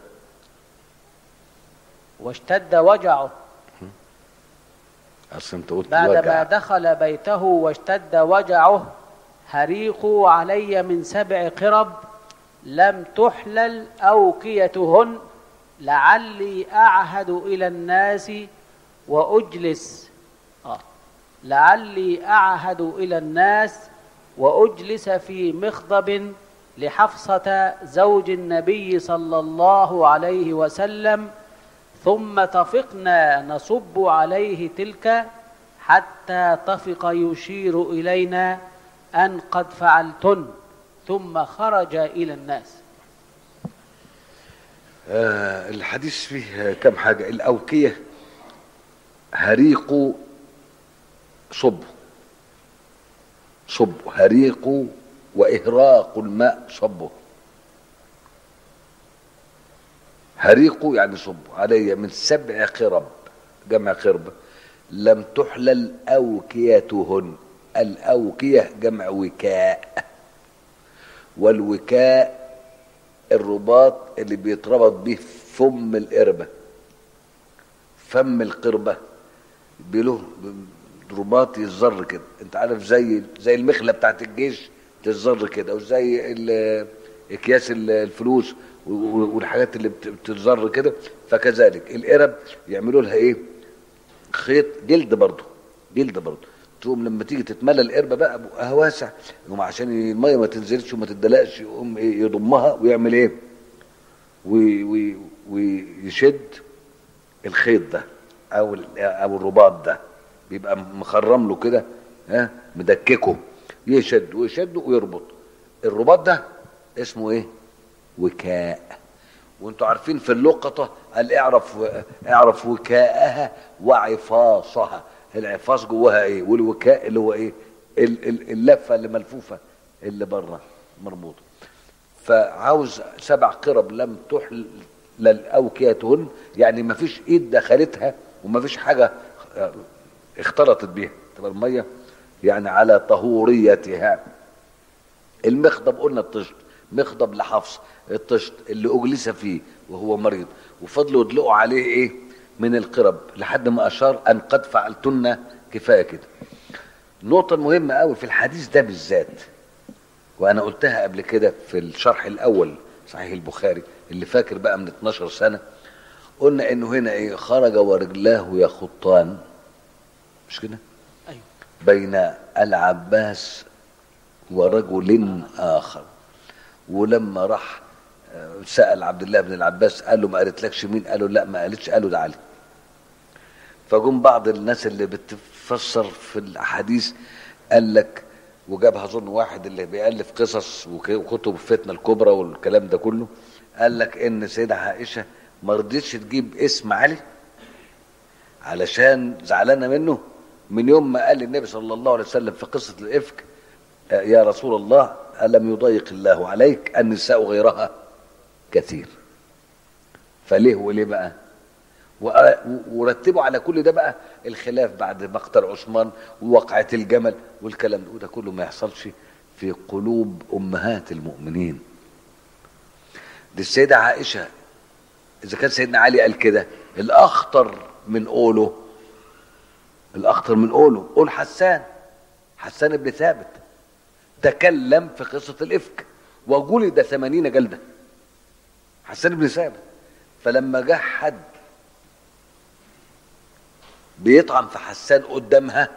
واشتد وجعه اصل انت قلت بعدما وجع دخل بيته واشتد وجعه هريقوا علي من سبع قرب لم تحلل أوكيتهن لعلي أعهد إلى الناس وأجلس آه. لعلي أعهد إلى الناس وأجلس في مخضب لحفصة زوج النبي صلى الله عليه وسلم ثم طفقنا نصب عليه تلك حتى طفق يشير إلينا أن قد فعلتن ثم خرج إلى الناس آه الحديث فيه كم حاجة الأوكية هريق صب صب هريق وإهراق الماء صبه هريق يعني صب علي من سبع قرب جمع قرب لم تحلل أوكيتهن الأوكية جمع وكاء والوكاء الرباط اللي بيتربط به فم القربة فم القربة بله رباط يتزر كده انت عارف زي زي المخله بتاعت الجيش تتزر كده وزي ال- اكياس ال- الفلوس و- و- والحاجات اللي بت- بتتزر كده فكذلك القرب يعملوا لها ايه خيط جلد برضه جلد برضه تقوم لما تيجي تتملى القربه بقى بقها واسع يقوم عشان الميه ما تنزلش وما تدلقش يقوم إيه يضمها ويعمل ايه وي- وي- ويشد الخيط ده او ال- او الرباط ده بيبقى مخرم له كده ها مدككه يشد ويشد ويربط الرباط ده اسمه ايه وكاء وانتوا عارفين في اللقطة قال اعرف اعرف وكاءها وعفاصها العفاص جواها ايه والوكاء اللي هو ايه ال- ال- اللفة اللي ملفوفة اللي بره مربوطة فعاوز سبع قرب لم تحلل أوكيتهن يعني ما فيش ايد دخلتها وما فيش حاجة اختلطت بيها تبقى المية يعني على طهوريتها المخضب قلنا الطشت مخضب لحفص الطشت اللي أجلس فيه وهو مريض وفضلوا يدلقوا عليه ايه من القرب لحد ما أشار أن قد فعلتن كفاية كده النقطة المهمة قوي في الحديث ده بالذات وانا قلتها قبل كده في الشرح الاول صحيح البخاري اللي فاكر بقى من 12 سنة قلنا انه هنا ايه خرج ورجلاه يخطان مش كده أيوة. بين العباس ورجل اخر ولما راح آه، سأل عبد الله بن العباس قال له ما قالتلكش مين قال له لا ما قالتش قال له ده علي فجم بعض الناس اللي بتفسر في الاحاديث قال لك وجابها اظن واحد اللي بيالف قصص وك- وكتب الفتنه الكبرى والكلام ده كله قال لك ان سيده عائشه ما رضيتش تجيب اسم علي علشان زعلانه منه من يوم ما قال النبي صلى الله عليه وسلم في قصه الافك آه، يا رسول الله الم يضيق الله عليك النساء غيرها كثير فليه وليه بقى و- ورتبوا على كل ده بقى الخلاف بعد مقتل عثمان ووقعة الجمل والكلام ده وده كله ما يحصلش في قلوب أمهات المؤمنين دي السيدة عائشة إذا كان سيدنا علي قال كده الأخطر من قوله الأخطر من قوله قول حسان حسان بن ثابت تكلم في قصة الإفك وجلد ثمانين جلدة حسان بن ثابت فلما جه حد بيطعن في حسان قدامها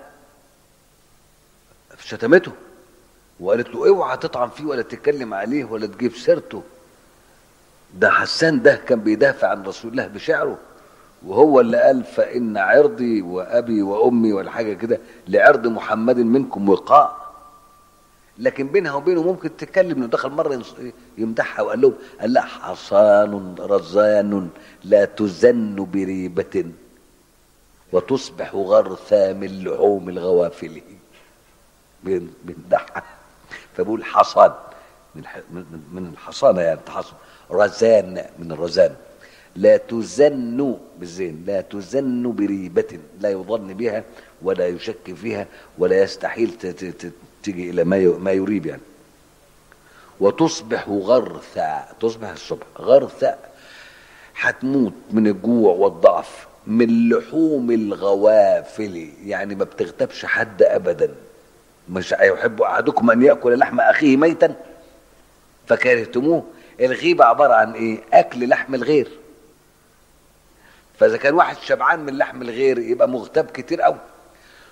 شتمته وقالت له اوعى تطعن فيه ولا تتكلم عليه ولا تجيب سيرته ده حسان ده كان بيدافع عن رسول الله بشعره وهو اللي قال فإن عرضي وأبي وأمي والحاجة كده لعرض محمد منكم وقاء لكن بينها وبينه ممكن تتكلم انه دخل مره ينص- يمدحها وقال لهم قال لا حصان رزان لا تزن بريبه وتصبح غرثا من لحوم الغوافل بين- بيمدحها فبقول حصان من ح- من من الحصانه يعني تحصن رزان من الرزان لا تزن بالزين لا تزن بريبة لا يظن بها ولا يشك فيها ولا يستحيل ت- ت- ت- تيجي إلى ما ي- ما يريب يعني وتصبح غرثا تصبح الصبح غرثا هتموت من الجوع والضعف من لحوم الغوافل يعني ما بتغتابش حد ابدا مش يحب احدكم ان ياكل لحم اخيه ميتا فكرهتموه الغيبه عباره عن ايه اكل لحم الغير فاذا كان واحد شبعان من لحم الغير يبقى مغتاب كتير قوي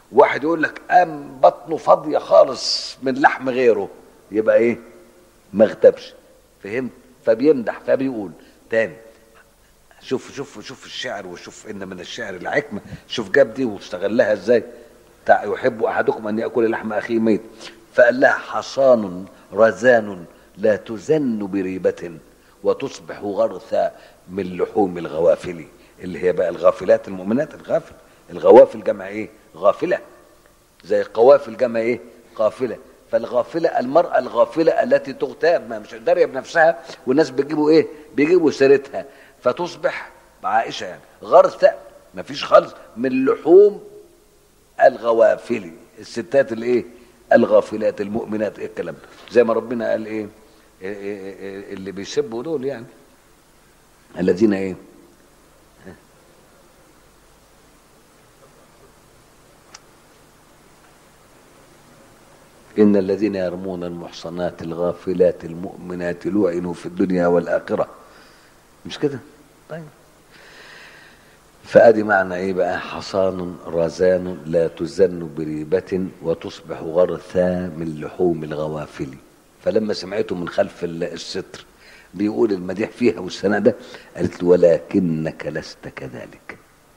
واحد يقول لك قام بطنه فاضيه خالص من لحم غيره يبقى ايه ما اغتابش فهمت فبيمدح فبيقول تاني شوف شوف شوف الشعر وشوف ان من الشعر الحكمه شوف جاب دي واستغلها ازاي تع- يحب احدكم ان ياكل لحم اخيه ميت فقال لها حصان رزان لا تزن بريبه وتصبح غرثا من لحوم الغوافل اللي هي بقى الغافلات المؤمنات الغافل الغوافل جمع ايه غافله زي قوافل جمع ايه قافله فالغافله المراه الغافله التي تغتاب ما مش داريه بنفسها والناس بيجيبوا ايه بيجيبوا سيرتها فتصبح عائشه يعني غرثه ما فيش خالص من لحوم الغوافل الستات الايه الغافلات المؤمنات ايه الكلام ده زي ما ربنا قال ايه, إيه, إيه, إيه اللي بيسبوا دول يعني الذين ايه إن الذين يرمون المحصنات الغافلات المؤمنات لعنوا في الدنيا والآخرة مش كده طيب فأدي معنى إيه بقى حصان رزان لا تزن بريبة وتصبح غرثا من لحوم الغوافل فلما سمعته من خلف ال- الستر بيقول المديح فيها والسنة ده قالت له ولكنك لست كذلك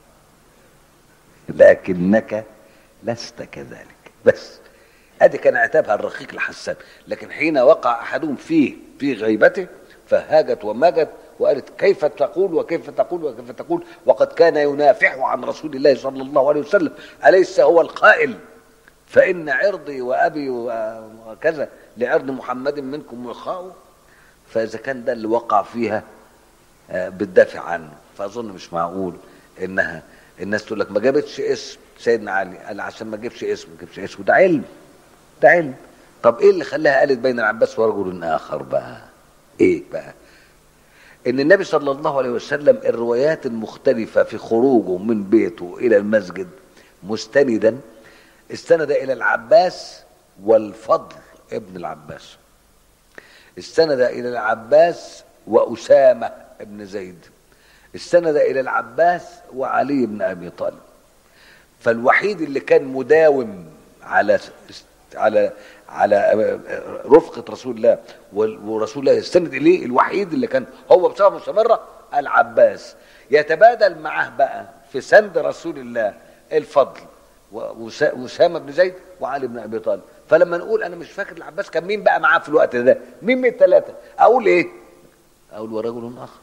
لكنك لست كذلك بس ادي كان عتابها الرقيق الحسان لكن حين وقع احدهم فيه في غيبته فهاجت وماجت وقالت كيف تقول وكيف تقول وكيف تقول وقد كان ينافح عن رسول الله صلى الله عليه وسلم اليس هو القائل فان عرضي وابي وكذا لعرض محمد منكم وخاء فاذا كان ده اللي وقع فيها آه، بتدافع عنه فاظن مش معقول انها الناس تقول لك ما جابتش اسم سيدنا علي قال عشان ما جابش اسم ما جابش اسم ده علم ده علم طب ايه اللي خلاها قالت بين العباس ورجل اخر بقى ايه بقى ان النبي صلى الله عليه وسلم الروايات المختلفه في خروجه من بيته الى المسجد مستندا استند الى العباس والفضل ابن العباس استند الى العباس واسامه ابن زيد استند الى العباس وعلي بن ابي طالب فالوحيد اللي كان مداوم على على على رفقة رسول الله ورسول الله يستند إليه الوحيد اللي كان هو بصفة مستمرة العباس يتبادل معه بقى في سند رسول الله الفضل وأسا- وأسامة بن زيد وعلي بن أبي طالب فلما نقول أنا مش فاكر العباس كان مين بقى معاه في الوقت ده مين من الثلاثة أقول إيه أقول ورجل آخر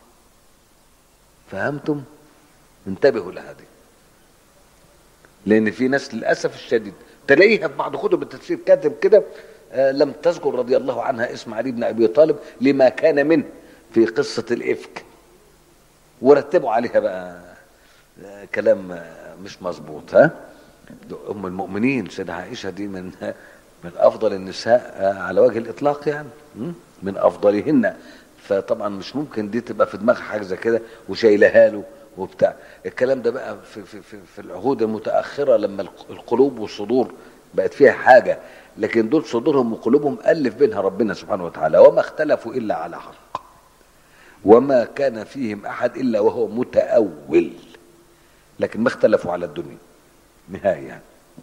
فهمتم انتبهوا لهذه لان في ناس للاسف الشديد تلاقيها في بعض كتب التفسير كاتب كده آه، لم تذكر رضي الله عنها اسم علي بن ابي طالب لما كان منه في قصه الافك ورتبوا عليها بقى آه، كلام آه، مش مظبوط ها ده ام المؤمنين سيدة عائشه دي من من افضل النساء آه، على وجه الاطلاق يعني م? من افضلهن فطبعا مش ممكن دي تبقى في دماغها حاجه زي كده وشايلها له وبتاع الكلام ده بقى في, في, في, في العهود المتاخره لما الق- القلوب والصدور بقت فيها حاجه لكن دول صدورهم وقلوبهم الف بينها ربنا سبحانه وتعالى وما اختلفوا الا على حق وما كان فيهم احد الا وهو متاول لكن ما اختلفوا على الدنيا نهايه يعني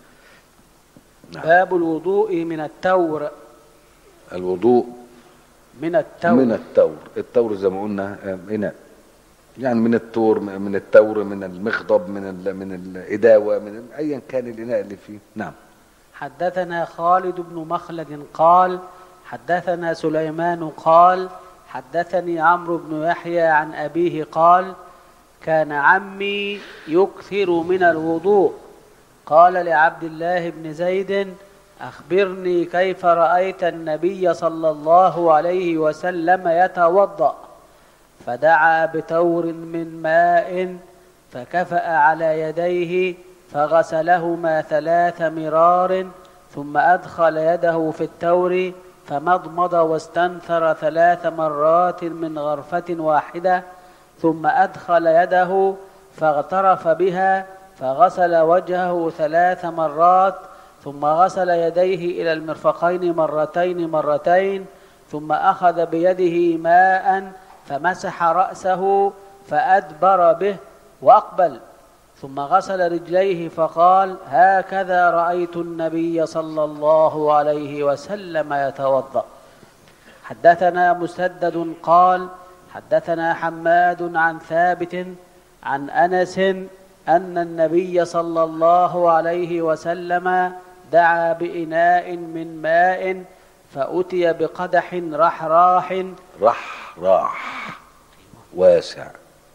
نعم. باب الوضوء من التور الوضوء من التور من التور التور زي ما قلنا آه، إناء يعني من التور من التور من المخضب من ال من الإداوة من أيا كان الإناء اللي فيه نعم حدثنا خالد بن مخلد قال حدثنا سليمان قال حدثني عمرو بن يحيى عن أبيه قال كان عمي يكثر من الوضوء قال لعبد الله بن زيد أخبرني كيف رأيت النبي صلى الله عليه وسلم يتوضأ فدعا بتور من ماء فكفأ على يديه فغسلهما ثلاث مرار ثم أدخل يده في التور فمضمض واستنثر ثلاث مرات من غرفة واحدة ثم أدخل يده فاغترف بها فغسل وجهه ثلاث مرات ثم غسل يديه إلى المرفقين مرتين مرتين ثم أخذ بيده ماء فمسح رأسه فأدبر به وأقبل ثم غسل رجليه فقال هكذا رأيت النبي صلى الله عليه وسلم يتوضأ حدثنا مسدد قال حدثنا حماد عن ثابت عن أنس أن النبي صلى الله عليه وسلم دعا بإناء من ماء فأتي بقدح رحراح رح راح واسع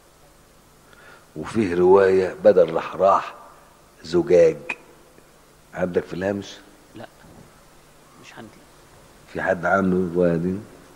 وفيه رواية بدل رح راح زجاج عندك في الهامش لا مش عندي في حد عنده الرواية دي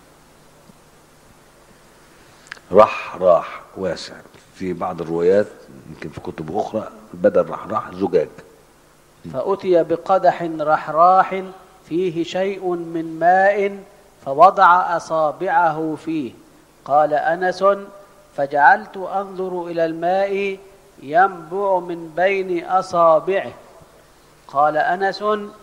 رح راح واسع في بعض الروايات يمكن في كتب أخرى بدل رح راح زجاج فأتي بقدح رحراح فيه شيء من ماء فوضع أصابعه فيه قال أنس فجعلت أنظر إلى الماء ينبع من بين أصابعه قال أنس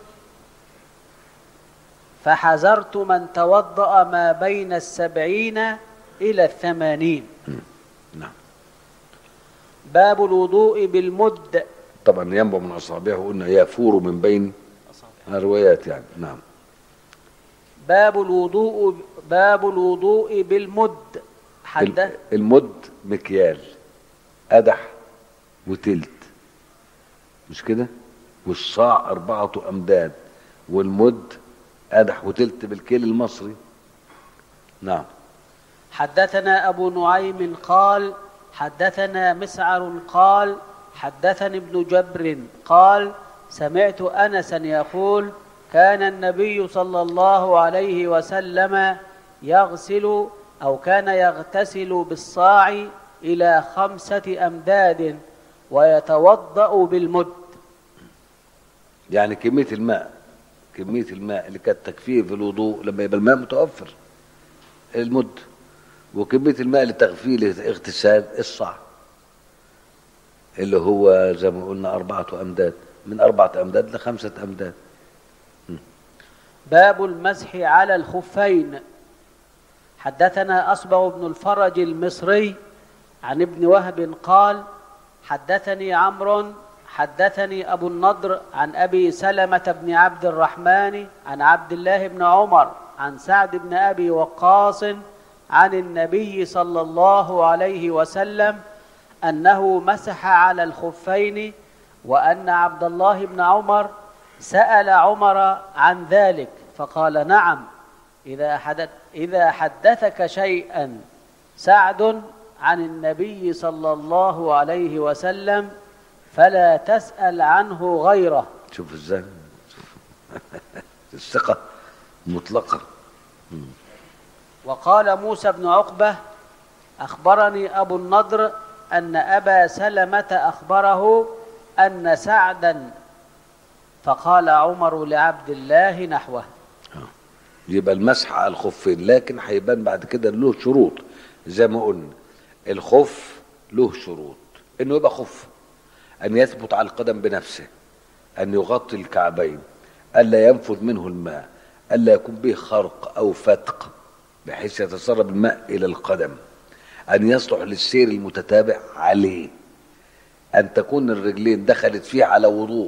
فحذرت من توضأ ما بين السبعين إلى الثمانين نعم باب الوضوء بالمد طبعا ينبع من أصابعه قلنا يفور من بين الروايات يعني نعم باب الوضوء باب الوضوء بالمد حدث المد مكيال قدح وتلت مش كده والصاع أربعة أمداد والمد قدح وتلت بالكيل المصري نعم حدثنا أبو نعيم قال حدثنا مسعر قال حدثني ابن جبر قال سمعت أنسا يقول كان النبي صلى الله عليه وسلم يغسل أو كان يغتسل بالصاع إلى خمسة أمداد ويتوضأ بالمد يعني كمية الماء كمية الماء اللي كانت تكفيه في الوضوء لما يبقى الماء متوفر المد وكمية الماء اللي تكفيه للاغتسال الصاع اللي هو زي ما قلنا أربعة أمداد من أربعة أمداد لخمسة أمداد باب المسح على الخفين حدثنا أصبغ بن الفرج المصري عن ابن وهب قال حدثني عمرو حدثني أبو النضر عن أبي سلمة بن عبد الرحمن عن عبد الله بن عمر عن سعد بن أبي وقاص عن النبي صلى الله عليه وسلم أنه مسح على الخفين وأن عبد الله بن عمر سأل عمر عن ذلك فقال نعم إذا, حدث إذا حدثك شيئا سعد عن النبي صلى الله عليه وسلم فلا تسأل عنه غيره شوف ازاي الثقة مطلقة وقال موسى بن عقبة أخبرني أبو النضر أن أبا سلمة أخبره أن سعدا فقال عمر لعبد الله نحوه يبقى المسح على الخفين لكن هيبان بعد كده له شروط زي ما قلنا الخف له شروط انه يبقى خف ان يثبت على القدم بنفسه ان يغطي الكعبين الا ينفذ منه الماء الا يكون به خرق او فتق بحيث يتسرب الماء الى القدم ان يصلح للسير المتتابع عليه ان تكون الرجلين دخلت فيه على وضوء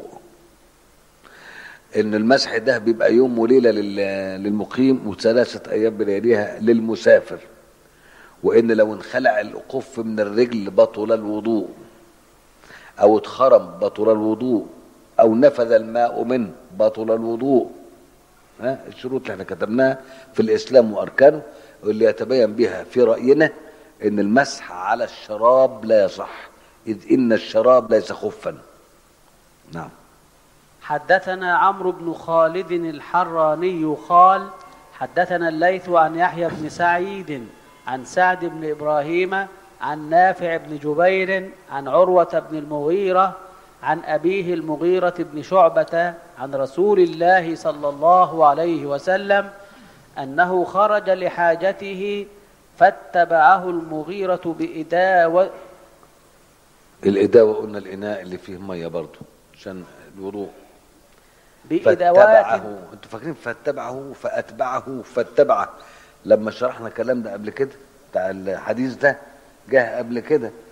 ان المسح ده بيبقى يوم وليله لل- للمقيم وثلاثه ايام بلياليها للمسافر وان لو انخلع القف من الرجل بطل الوضوء او اتخرم بطل الوضوء او نفذ الماء منه بطل الوضوء ها الشروط اللي احنا كتبناها في الاسلام واركانه واللي يتبين بها في راينا ان المسح على الشراب لا يصح اذ ان الشراب ليس خفا نعم حدثنا عمرو بن خالد الحراني قال حدثنا الليث عن يحيى بن سعيد عن سعد بن ابراهيم عن نافع بن جبير عن عروه بن المغيره عن ابيه المغيره بن شعبه عن رسول الله صلى الله عليه وسلم انه خرج لحاجته فاتبعه المغيره بإداوة الإداوة قلنا الإناء اللي فيه مية برضه عشان الوضوء بإدوات فاتبعه انتوا فاكرين فاتبعه فاتبعه فاتبعه لما شرحنا الكلام ده قبل كده بتاع الحديث ده جه قبل كده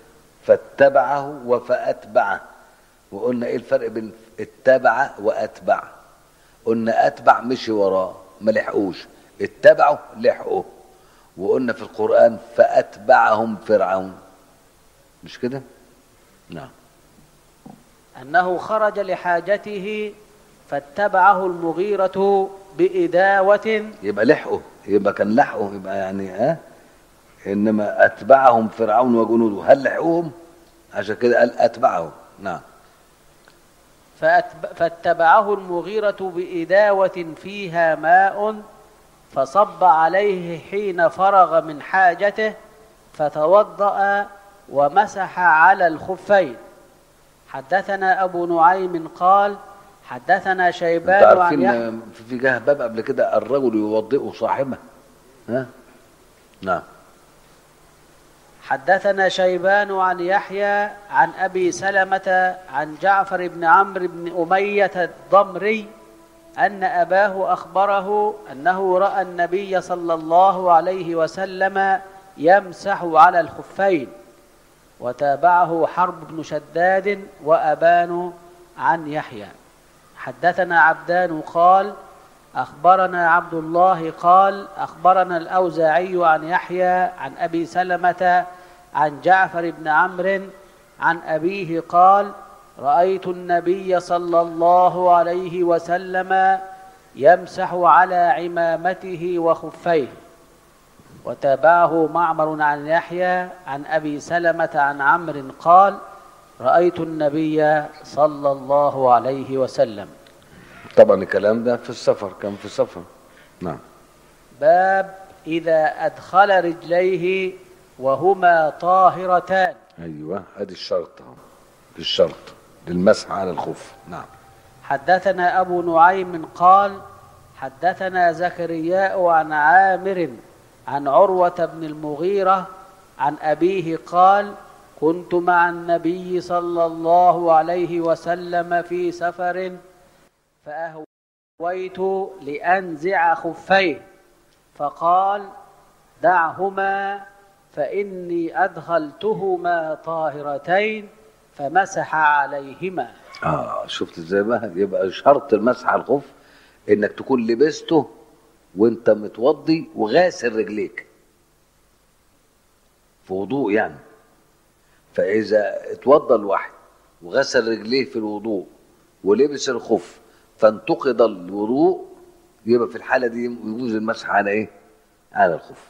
فاتبعه وفأتبعه وقلنا ايه الفرق بين اتبع واتبع قلنا اتبع مشي وراه ما لحقوش اتبعوا لحقوا وقلنا في القرآن فأتبعهم فرعون مش كده نعم أنه خرج لحاجته فاتبعه المغيرة بإداوة يبقى لحقوا يبقى كان لحقوا يبقى يعني ها انما اتبعهم فرعون وجنوده هل لحقوهم عشان كده قال اتبعهم نعم فأتب... فاتبعه المغيرة بإداوة فيها ماء فصب عليه حين فرغ من حاجته فتوضأ ومسح على الخفين حدثنا أبو نعيم قال حدثنا انتوا شيبان عن عارفين يحيى في- في جاه باب قبل كده الرجل يوضئ صاحبه ها نعم حدثنا شيبان عن يحيى عن ابي سلمه عن جعفر بن عمرو بن اميه الضمري ان اباه اخبره انه راى النبي صلى الله عليه وسلم يمسح على الخفين وتابعه حرب بن شداد وابان عن يحيى حدثنا عبدان قال أخبرنا عبد الله قال أخبرنا الأوزاعي عن يحيى عن أبي سلمة عن جعفر بن عمرو عن أبيه قال رأيت النبي صلى الله عليه وسلم يمسح على عمامته وخفيه وتابعه معمر عن يحيى عن أبي سلمة عن عمرو قال رأيت النبي صلى الله عليه وسلم طبعا الكلام ده في السفر كان في السفر نعم باب إذا أدخل رجليه وهما طاهرتان ايوه ادي الشرط اهو دي الشرط للمسح على الخف نعم حدثنا أبو نعيم قال حدثنا زكرياء عن عامر عن عروة بن المغيرة عن أبيه قال كنت مع النبي صلى الله عليه وسلم في سفر فأهويت لأنزع خفيه فقال دعهما فإني أدخلتهما طاهرتين فمسح عليهما اه شفت ازاي بقى يبقى شرط المسح على الخف انك تكون لبسته وانت متوضي وغاسل رجليك في وضوء يعني فاذا اتوضى الواحد وغسل رجليه في الوضوء ولبس الخف فانتقض الوضوء يبقى في الحاله دي يجوز المسح على ايه على الخف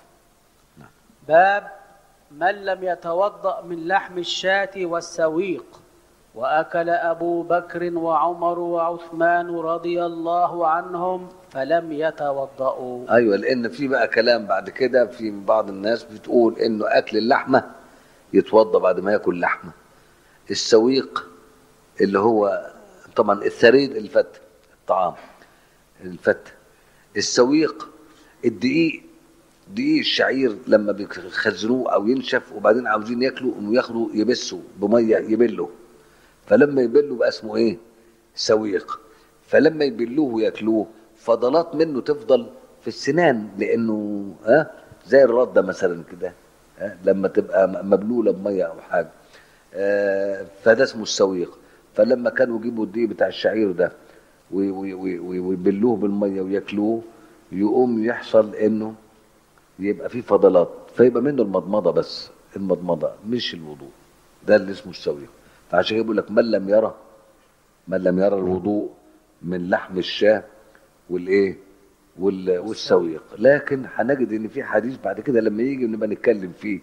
باب من لم يتوضأ من لحم الشاة والسويق وأكل أبو بكر وعمر وعثمان رضي الله عنهم فلم يتوضأوا ايوه لان في بقى كلام بعد كده في بعض الناس بتقول انه اكل اللحمه يتوضا بعد ما ياكل لحمه السويق اللي هو طبعا الثريد الفت الطعام الفت السويق الدقيق دقيق الشعير لما بيخزنوه او ينشف وبعدين عاوزين ياكلوا انه ياخدوا يبسوا بميه يبلوا فلما يبلوا بقى اسمه ايه سويق فلما يبلوه وياكلوه فضلات منه تفضل في السنان لانه ها زي الرده مثلا كده ها لما تبقى م- مبلوله بميه او حاجه آه، فده اسمه السويق فلما كانوا يجيبوا الدقيق بتاع الشعير ده وي- وي- وي- وي- ويبلوه بالميه وياكلوه يقوم يحصل انه يبقى فيه فضلات فيبقى منه المضمضه بس المضمضه مش الوضوء ده اللي اسمه السويق فعشان كده بيقول لك من لم يرى من لم يرى الوضوء من لحم الشاه والايه وال- والسويق لكن هنجد ان في حديث بعد كده لما يجي نبقى نتكلم فيه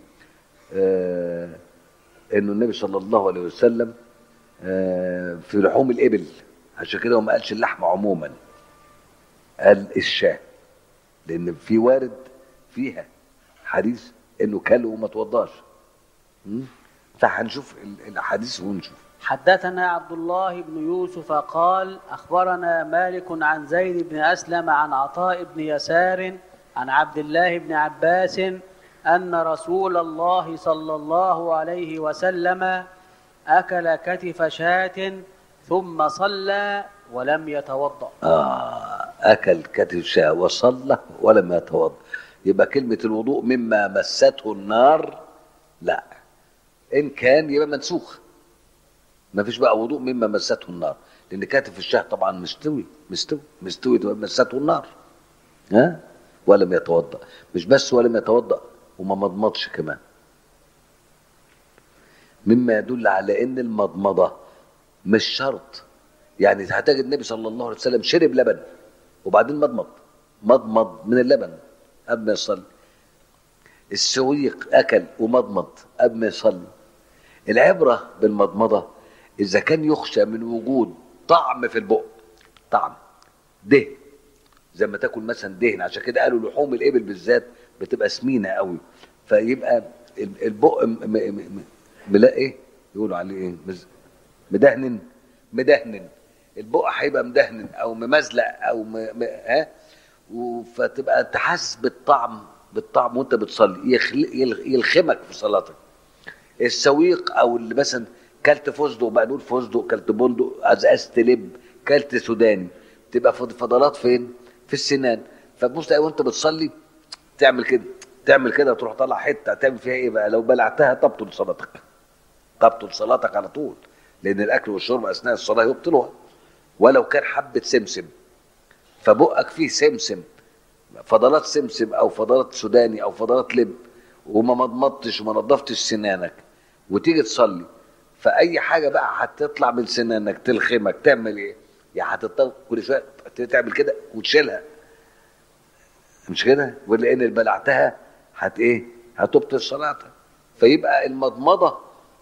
آه انه النبي صلى الله عليه وسلم آه في لحوم الابل عشان كده هو ما قالش اللحم عموما قال الشاه لان في وارد فيها حديث انه كل وما توضاش م? فهنشوف ال- الاحاديث ونشوف حدثنا عبد الله بن يوسف قال أخبرنا مالك عن زيد بن أسلم عن عطاء بن يسار عن عبد الله بن عباس أن رسول الله صلى الله عليه وسلم أكل كتف شاة ثم صلى ولم يتوضأ آه أكل كتف شاة وصلى ولم يتوضأ يبقى كلمة الوضوء مما مسته النار لا ان كان يبقى منسوخ ما فيش بقى وضوء مما مسته النار لان كاتف الشاه طبعا مستوي مستوي مستوي تبقى مسته النار ها ولم يتوضا مش بس ولم يتوضا وما مضمضش كمان مما يدل على ان المضمضه مش شرط يعني هتجد النبي صلى الله عليه وسلم شرب لبن وبعدين مضمض مضمض من اللبن قبل ما يصلي السويق اكل ومضمض قبل ما يصلي العبره بالمضمضه اذا كان يخشى من وجود طعم في البق طعم دهن زي ما تاكل مثلا دهن عشان كده قالوا لحوم الابل بالذات بتبقى سمينه قوي فيبقى ال- البق م- م- م- ملا ايه يقولوا عليه ايه مز- مدهن مدهن البق هيبقى مدهن او ممزلق او م... م... ها و- فتبقى تحس بالطعم بالطعم وانت بتصلي يخل... يل- يلخمك في صلاتك السويق او اللي مثلا كلت فستق بقى نقول فستق كلت بندق ازازت لب كلت سوداني تبقى فض- فضلات فين في السنان فتبص تلاقي وانت بتصلي تعمل كده تعمل كده وتروح طالع حته تعمل فيها ايه بقى لو بلعتها تبطل صلاتك تبطل صلاتك على طول لان الاكل والشرب اثناء الصلاه يبطلها ولو كان حبه سمسم فبقك فيه سمسم فضلات سمسم او فضلات سوداني او فضلات لب وما مضمضتش وما نضفتش سنانك وتيجي تصلي فاي حاجه بقى هتطلع من سنانك تلخمك تعمل ايه؟ يعني هتضطر كل شويه تعمل كده وتشيلها مش كده؟ ولان اللي بلعتها هت ايه؟ هتبطل صلاتك فيبقى المضمضه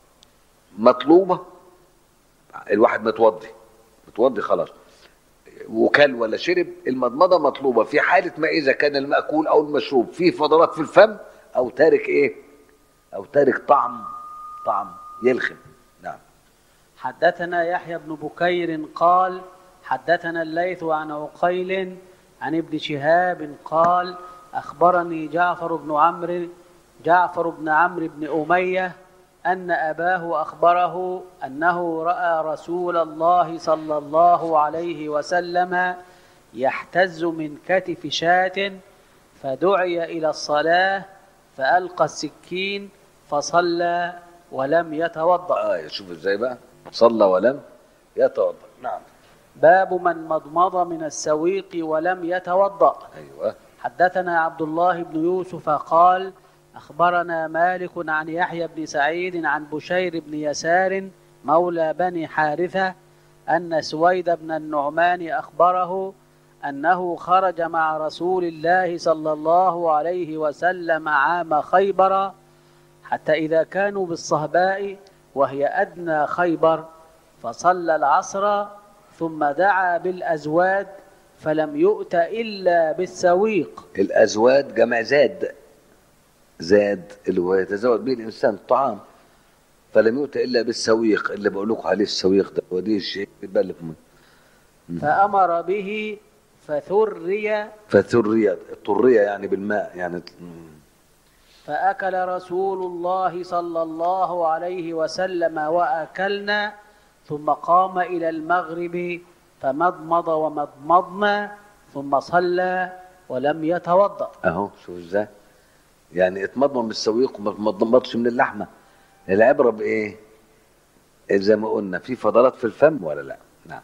مطلوبه الواحد متوضي متوضي خلاص وكل ولا شرب المضمضه مطلوبه في حاله ما اذا كان الماكول او المشروب فيه فضلات في الفم او تارك ايه او تارك طعم طعم يلخم نعم حدثنا يحيى بن بكير قال حدثنا الليث عن عقيل عن ابن شهاب قال أخبرني جعفر بن عمرو جعفر بن عمرو بن أمية أن أباه أخبره أنه رأى رسول الله صلى الله عليه وسلم يحتز من كتف شاة فدعي إلى الصلاة فألقى السكين فصلى ولم يتوضأ اه شوف ازاي بقى صلى ولم يتوضا نعم باب من مضمض من السويق ولم يتوضأ ايوه حدثنا عبد الله بن يوسف قال أخبرنا مالك عن يحيى بن سعيد عن بشير بن يسار مولى بني حارثة أن سويد بن النعمان أخبره أنه خرج مع رسول الله صلى الله عليه وسلم عام خيبر حتى إذا كانوا بالصهباء وهي أدنى خيبر فصلى العصر ثم دعا بالأزواد فلم يؤت إلا بالسويق الازواج جمع زاد زاد اللي هو يتزود به الانسان الطعام فلم يؤت الا بالسويق اللي بقول لكم عليه السويق ده ودي الشيء يبلغ منه فأمر به فثري فثرية طرية يعني بالماء يعني فأكل رسول الله صلى الله عليه وسلم وأكلنا ثم قام إلى المغرب فمضمض ومضمضنا ثم صلى ولم يتوضأ اهو شوف ازاي يعني اتمضمض بالسويق وما اتمضمضش من اللحمه العبره بايه زي ما قلنا في فضلات في الفم ولا لا نعم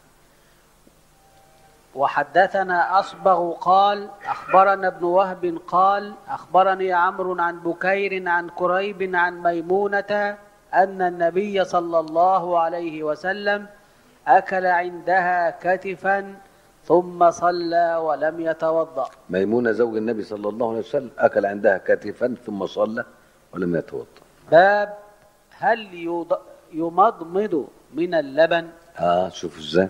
وحدثنا أصبغ قال أخبرنا ابن وهب قال أخبرني عمرو عن بكير عن كريب عن ميمونة أن النبي صلى الله عليه وسلم أكل عندها كتفا ثم صلى ولم يتوضأ ميمونه زوج النبي صلى الله عليه وسلم اكل عندها كتفا ثم صلى ولم يتوضا باب هل يض- يمضمض من اللبن اه شوف ازاي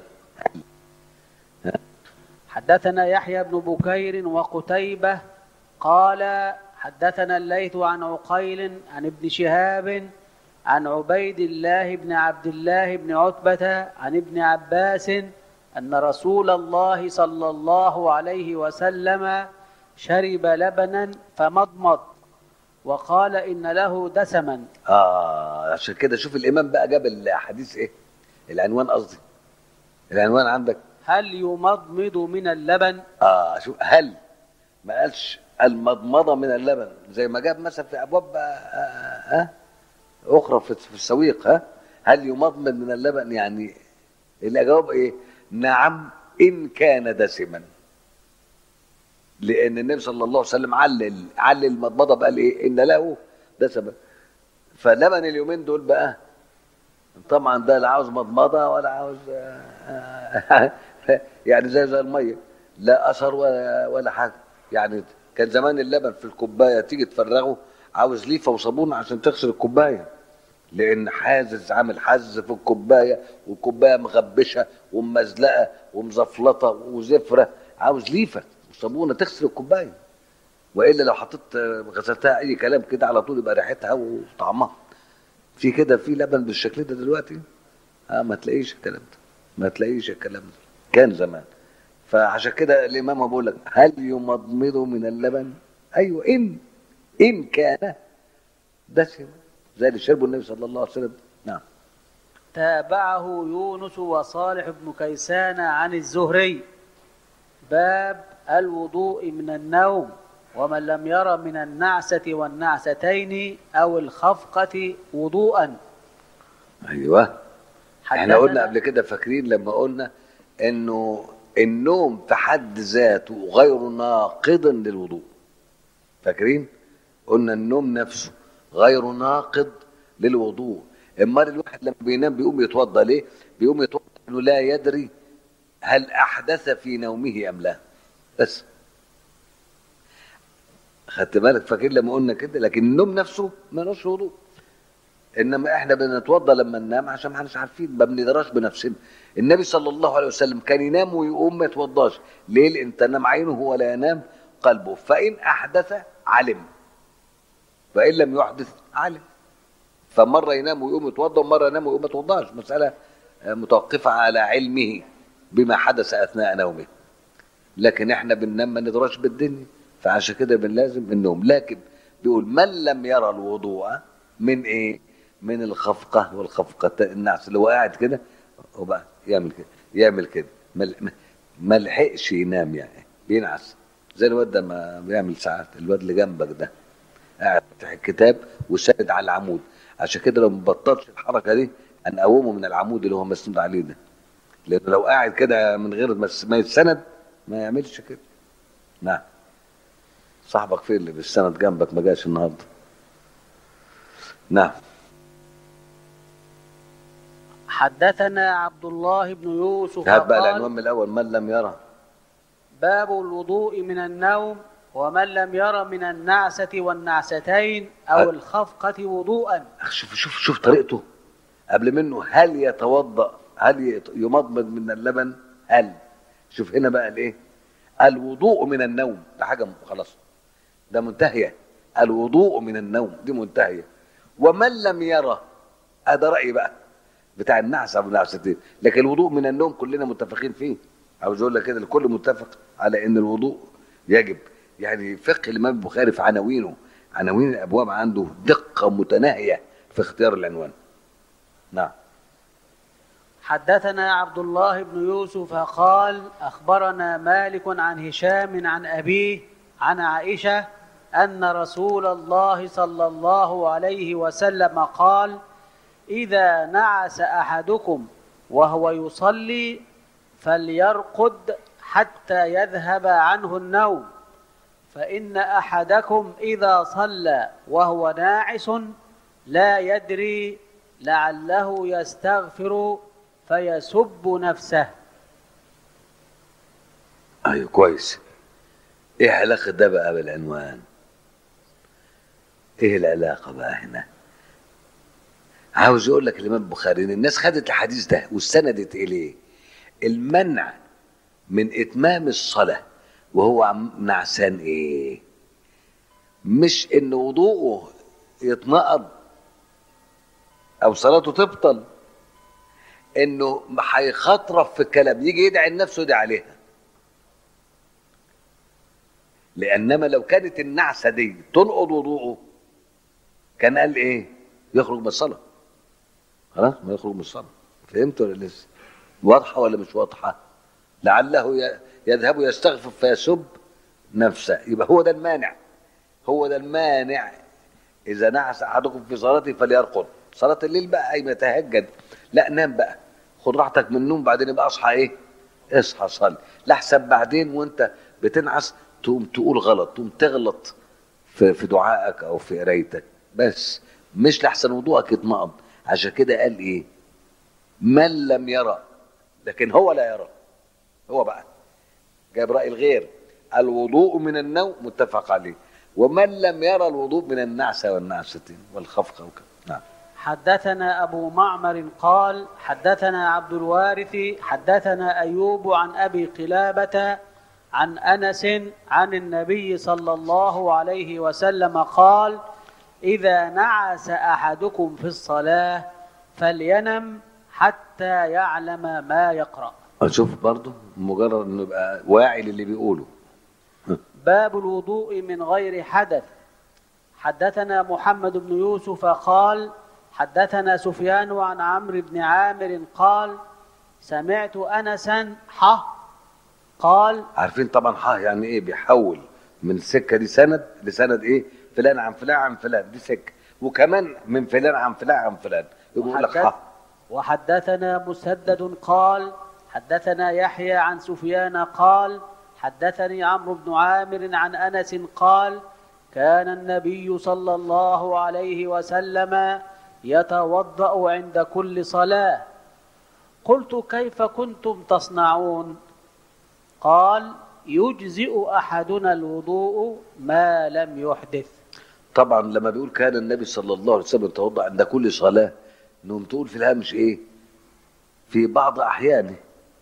حدثنا يحيى بن بكير وقتيبة قال حدثنا الليث عن عقيل عن ابن شهاب عن عبيد الله بن عبد الله بن عتبة عن ابن عباس أن رسول الله صلى الله عليه وسلم شرب لبنا فمضمض وقال إن له دسما اه عشان كده شوف الامام بقى جاب الاحاديث ايه العنوان قصدي العنوان عندك هل يمضمض من اللبن اه شوف هل ما قالش المضمضه من اللبن زي ما جاب مثلا في ابواب آه, آه, اخرى في في السويق ها هل يمضمض من اللبن يعني الاجواب ايه نعم ان كان دسما لان النبي صلى الله عليه وسلم علل علل المضمضه بقى ايه ان له دسما فلبن اليومين دول بقى طبعا ده لا عاوز مضمضه ولا عاوز يعني زي زي الميه لا اثر ولا ولا حاجه يعني كان زمان اللبن في الكوبايه تيجي تفرغه عاوز ليفه وصابون عشان تغسل الكوبايه لان حازز عامل حز في الكوبايه والكوبايه مغبشه ومزلقه ومزفلطه وزفره عاوز ليفه وصابونه تغسل الكوبايه والا لو حطيت غسلتها اي كلام كده على طول يبقى ريحتها وطعمها في كده في لبن بالشكل ده دلوقتي اه ما تلاقيش الكلام ده ما تلاقيش الكلام ده كان زمان فعشان كده الامام بيقول لك هل يمضمض من اللبن ايوه ان ان كان دسما زي اللي شربه النبي صلى الله عليه وسلم نعم تابعه يونس وصالح بن كيسان عن الزهري باب الوضوء من النوم ومن لم ير من النعسة والنعستين أو الخفقة وضوءا ايوه احنا حدثنا- قلنا قبل كده فاكرين لما قلنا انه النوم في حد ذاته غير ناقض للوضوء فاكرين قلنا النوم نفسه غير ناقض للوضوء امال الواحد لما بينام بيقوم يتوضا ليه بيقوم يتوضا انه لا يدري هل احدث في نومه ام لا بس خدت بالك فاكر لما قلنا كده لكن النوم نفسه ملوش وضوء انما احنا بنتوضا لما ننام عشان ما احناش عارفين ما بندراش بنفسنا النبي صلى الله عليه وسلم كان ينام ويقوم ما يتوضاش ليه لان تنام عينه ولا ينام قلبه فان احدث علم فان لم يحدث علم فمره ينام ويقوم يتوضا ومره ينام ويقوم ما يتوضاش مساله آه، متوقفه على علمه بما حدث اثناء نومه لكن احنا بننام ما ندراش بالدنيا فعشان كده بنلازم النوم لكن بيقول من لم يرى الوضوء من ايه من الخفقه والخفقه النعس اللي هو قاعد كده وبقى يعمل كده يعمل كده ما ما- ما لحقش ينام يعني بينعس زي الواد ده ما بيعمل ساعات الواد اللي جنبك ده قاعد فاتح الكتاب وساند على العمود عشان كده لو ما بطلش الحركه دي هنقومه من العمود اللي هو مسنود عليه ده لانه لو قاعد كده من غير ما ما يتسند ما يعملش كده نعم صاحبك فين اللي بالسند جنبك ما جاش النهارده نعم حدثنا عبد الله بن يوسف هات بقى قال العنوان من الاول من لم يرى باب الوضوء من النوم ومن لم ير من النعسة والنعستين أو هل- الخفقة وضوءا أخ، شوف شوف شوف طريقته قبل منه هل يتوضا هل يت- يمضمض من اللبن هل شوف هنا بقى الايه الوضوء من النوم ده حاجه م- خلاص ده منتهيه الوضوء من النوم دي منتهيه ومن لم يرى هذا رايي بقى بتاع النعسه والنعستين لكن الوضوء من النوم كلنا متفقين فيه عاوز اقول لك كده الكل متفق على ان الوضوء يجب يعني فقه الامام البخاري في عناوينه عناوين الابواب عنده دقه متناهيه في اختيار العنوان نعم حدثنا عبد الله بن يوسف قال أخبرنا مالك عن هشام عن أبيه عن عائشة أن رسول الله صلى الله عليه وسلم قال إذا نعس أحدكم وهو يصلي فليرقد حتى يذهب عنه النوم فإن أحدكم إذا صلى وهو ناعس لا يدري لعله يستغفر فيسب نفسه ايوه كويس ايه علاقه ده بقى بالعنوان ايه العلاقه بقى هنا عاوز يقول لك الامام البخاري ان الناس خدت الحديث ده واستندت اليه المنع من اتمام الصلاه وهو عم- نعسان ايه مش ان وضوءه يتنقض او صلاته تبطل انه هيخاطرف في الكلام يجي يدعي لنفسه يدعي عليها لانما لو كانت النعسه دي تنقض وضوءه كان قال ايه يخرج من الصلاه خلاص ما يخرج من الصلاه فهمت ولا لسه واضحه ولا مش واضحه لعله ي- يذهب يستغفر فيسب نفسه يبقى هو ده المانع هو ده المانع اذا نعس احدكم في صلاته فليرقد صلاه الليل بقى اي يتهجد لا نام بقى خد راحتك من النوم بعدين يبقى اصحى ايه اصحى صلي لحسن بعدين وانت بتنعس تقوم تقول غلط تقوم تغلط في في دعائك او في قرايتك بس مش لحسن وضوءك يطمئن عشان كده قال ايه من لم يرى لكن هو لا يرى هو بقى جايب رأي الغير الوضوء من النوم متفق عليه ومن لم يرى الوضوء من النعسة والنعستين والخفقة وكذا نعم حدثنا أبو معمر قال حدثنا عبد الوارث حدثنا أيوب عن أبي قلابة عن أنس عن النبي صلى الله عليه وسلم قال إذا نعس أحدكم في الصلاة فلينم حتى يعلم ما يقرأ أشوف برضه مجرد إنه يبقى واعي للي بيقوله باب الوضوء من غير حدث حدثنا محمد بن يوسف قال حدثنا سفيان عن عمرو بن عامر قال سمعت انسا ح قال عارفين طبعا ها يعني ايه بيحول من السكه دي سند لسند ايه فلان عن فلان عن فلان دي سكه وكمان من فلان عن فلان عن فلان يقول لك وحدث ها وحدثنا مسدد قال حدثنا يحيى عن سفيان قال حدثني عمرو بن عامر عن انس قال كان النبي صلى الله عليه وسلم يتوضا عند كل صلاه قلت كيف كنتم تصنعون قال يجزئ احدنا الوضوء ما لم يحدث طبعا لما بيقول كان النبي صلى الله عليه وسلم يتوضا عند كل صلاه انهم تقول في الهامش ايه في بعض احيانه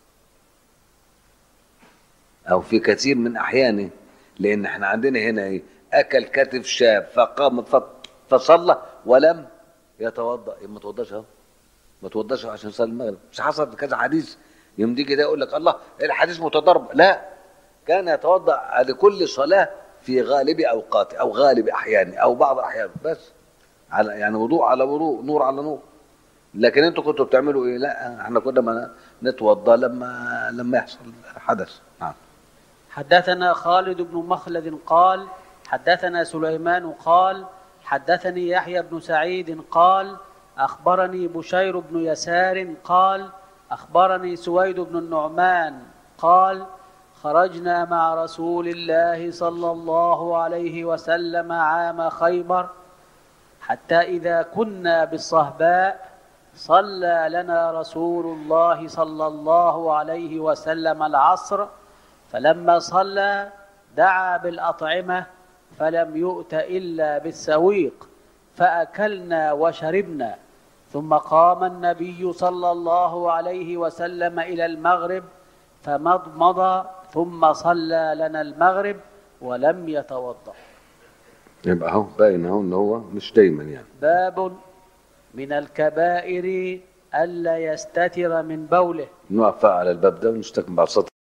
او في كثير من احيانه لان احنا عندنا هنا ايه اكل كتف شاب فقام ف- فصلى ولم يتوضا يبقى ما توضاش اهو ما توضاش عشان يصلي المغرب مش حصل في كذا حديث يوم تيجي ده يقول لك الله الحديث متضارب لا كان يتوضا لكل صلاه في غالب اوقاته او غالب احيانه او بعض احيانه بس على يعني وضوء على وضوء نور على نور لكن انتوا كنتوا بتعملوا ايه لا احنا كنا ما نتوضا لما لما يحصل حدث نعم حدثنا خالد بن مخلد قال حدثنا سليمان قال حدثني يحيى بن سعيد قال اخبرني بشير بن يسار قال اخبرني سويد بن النعمان قال خرجنا مع رسول الله صلى الله عليه وسلم عام خيبر حتى اذا كنا بالصهباء صلى لنا رسول الله صلى الله عليه وسلم العصر فلما صلى دعا بالأطعمة فلم يؤت إلا بالسويق فأكلنا وشربنا ثم قام النبي صلى الله عليه وسلم إلى المغرب فمضمض ثم صلى لنا المغرب ولم يتوضأ يبقى اهو باين اهو ان هو مش دايما يعني باب من الكبائر ألا يستتر من بوله نقف على الباب ده ونستكمل بعد سطر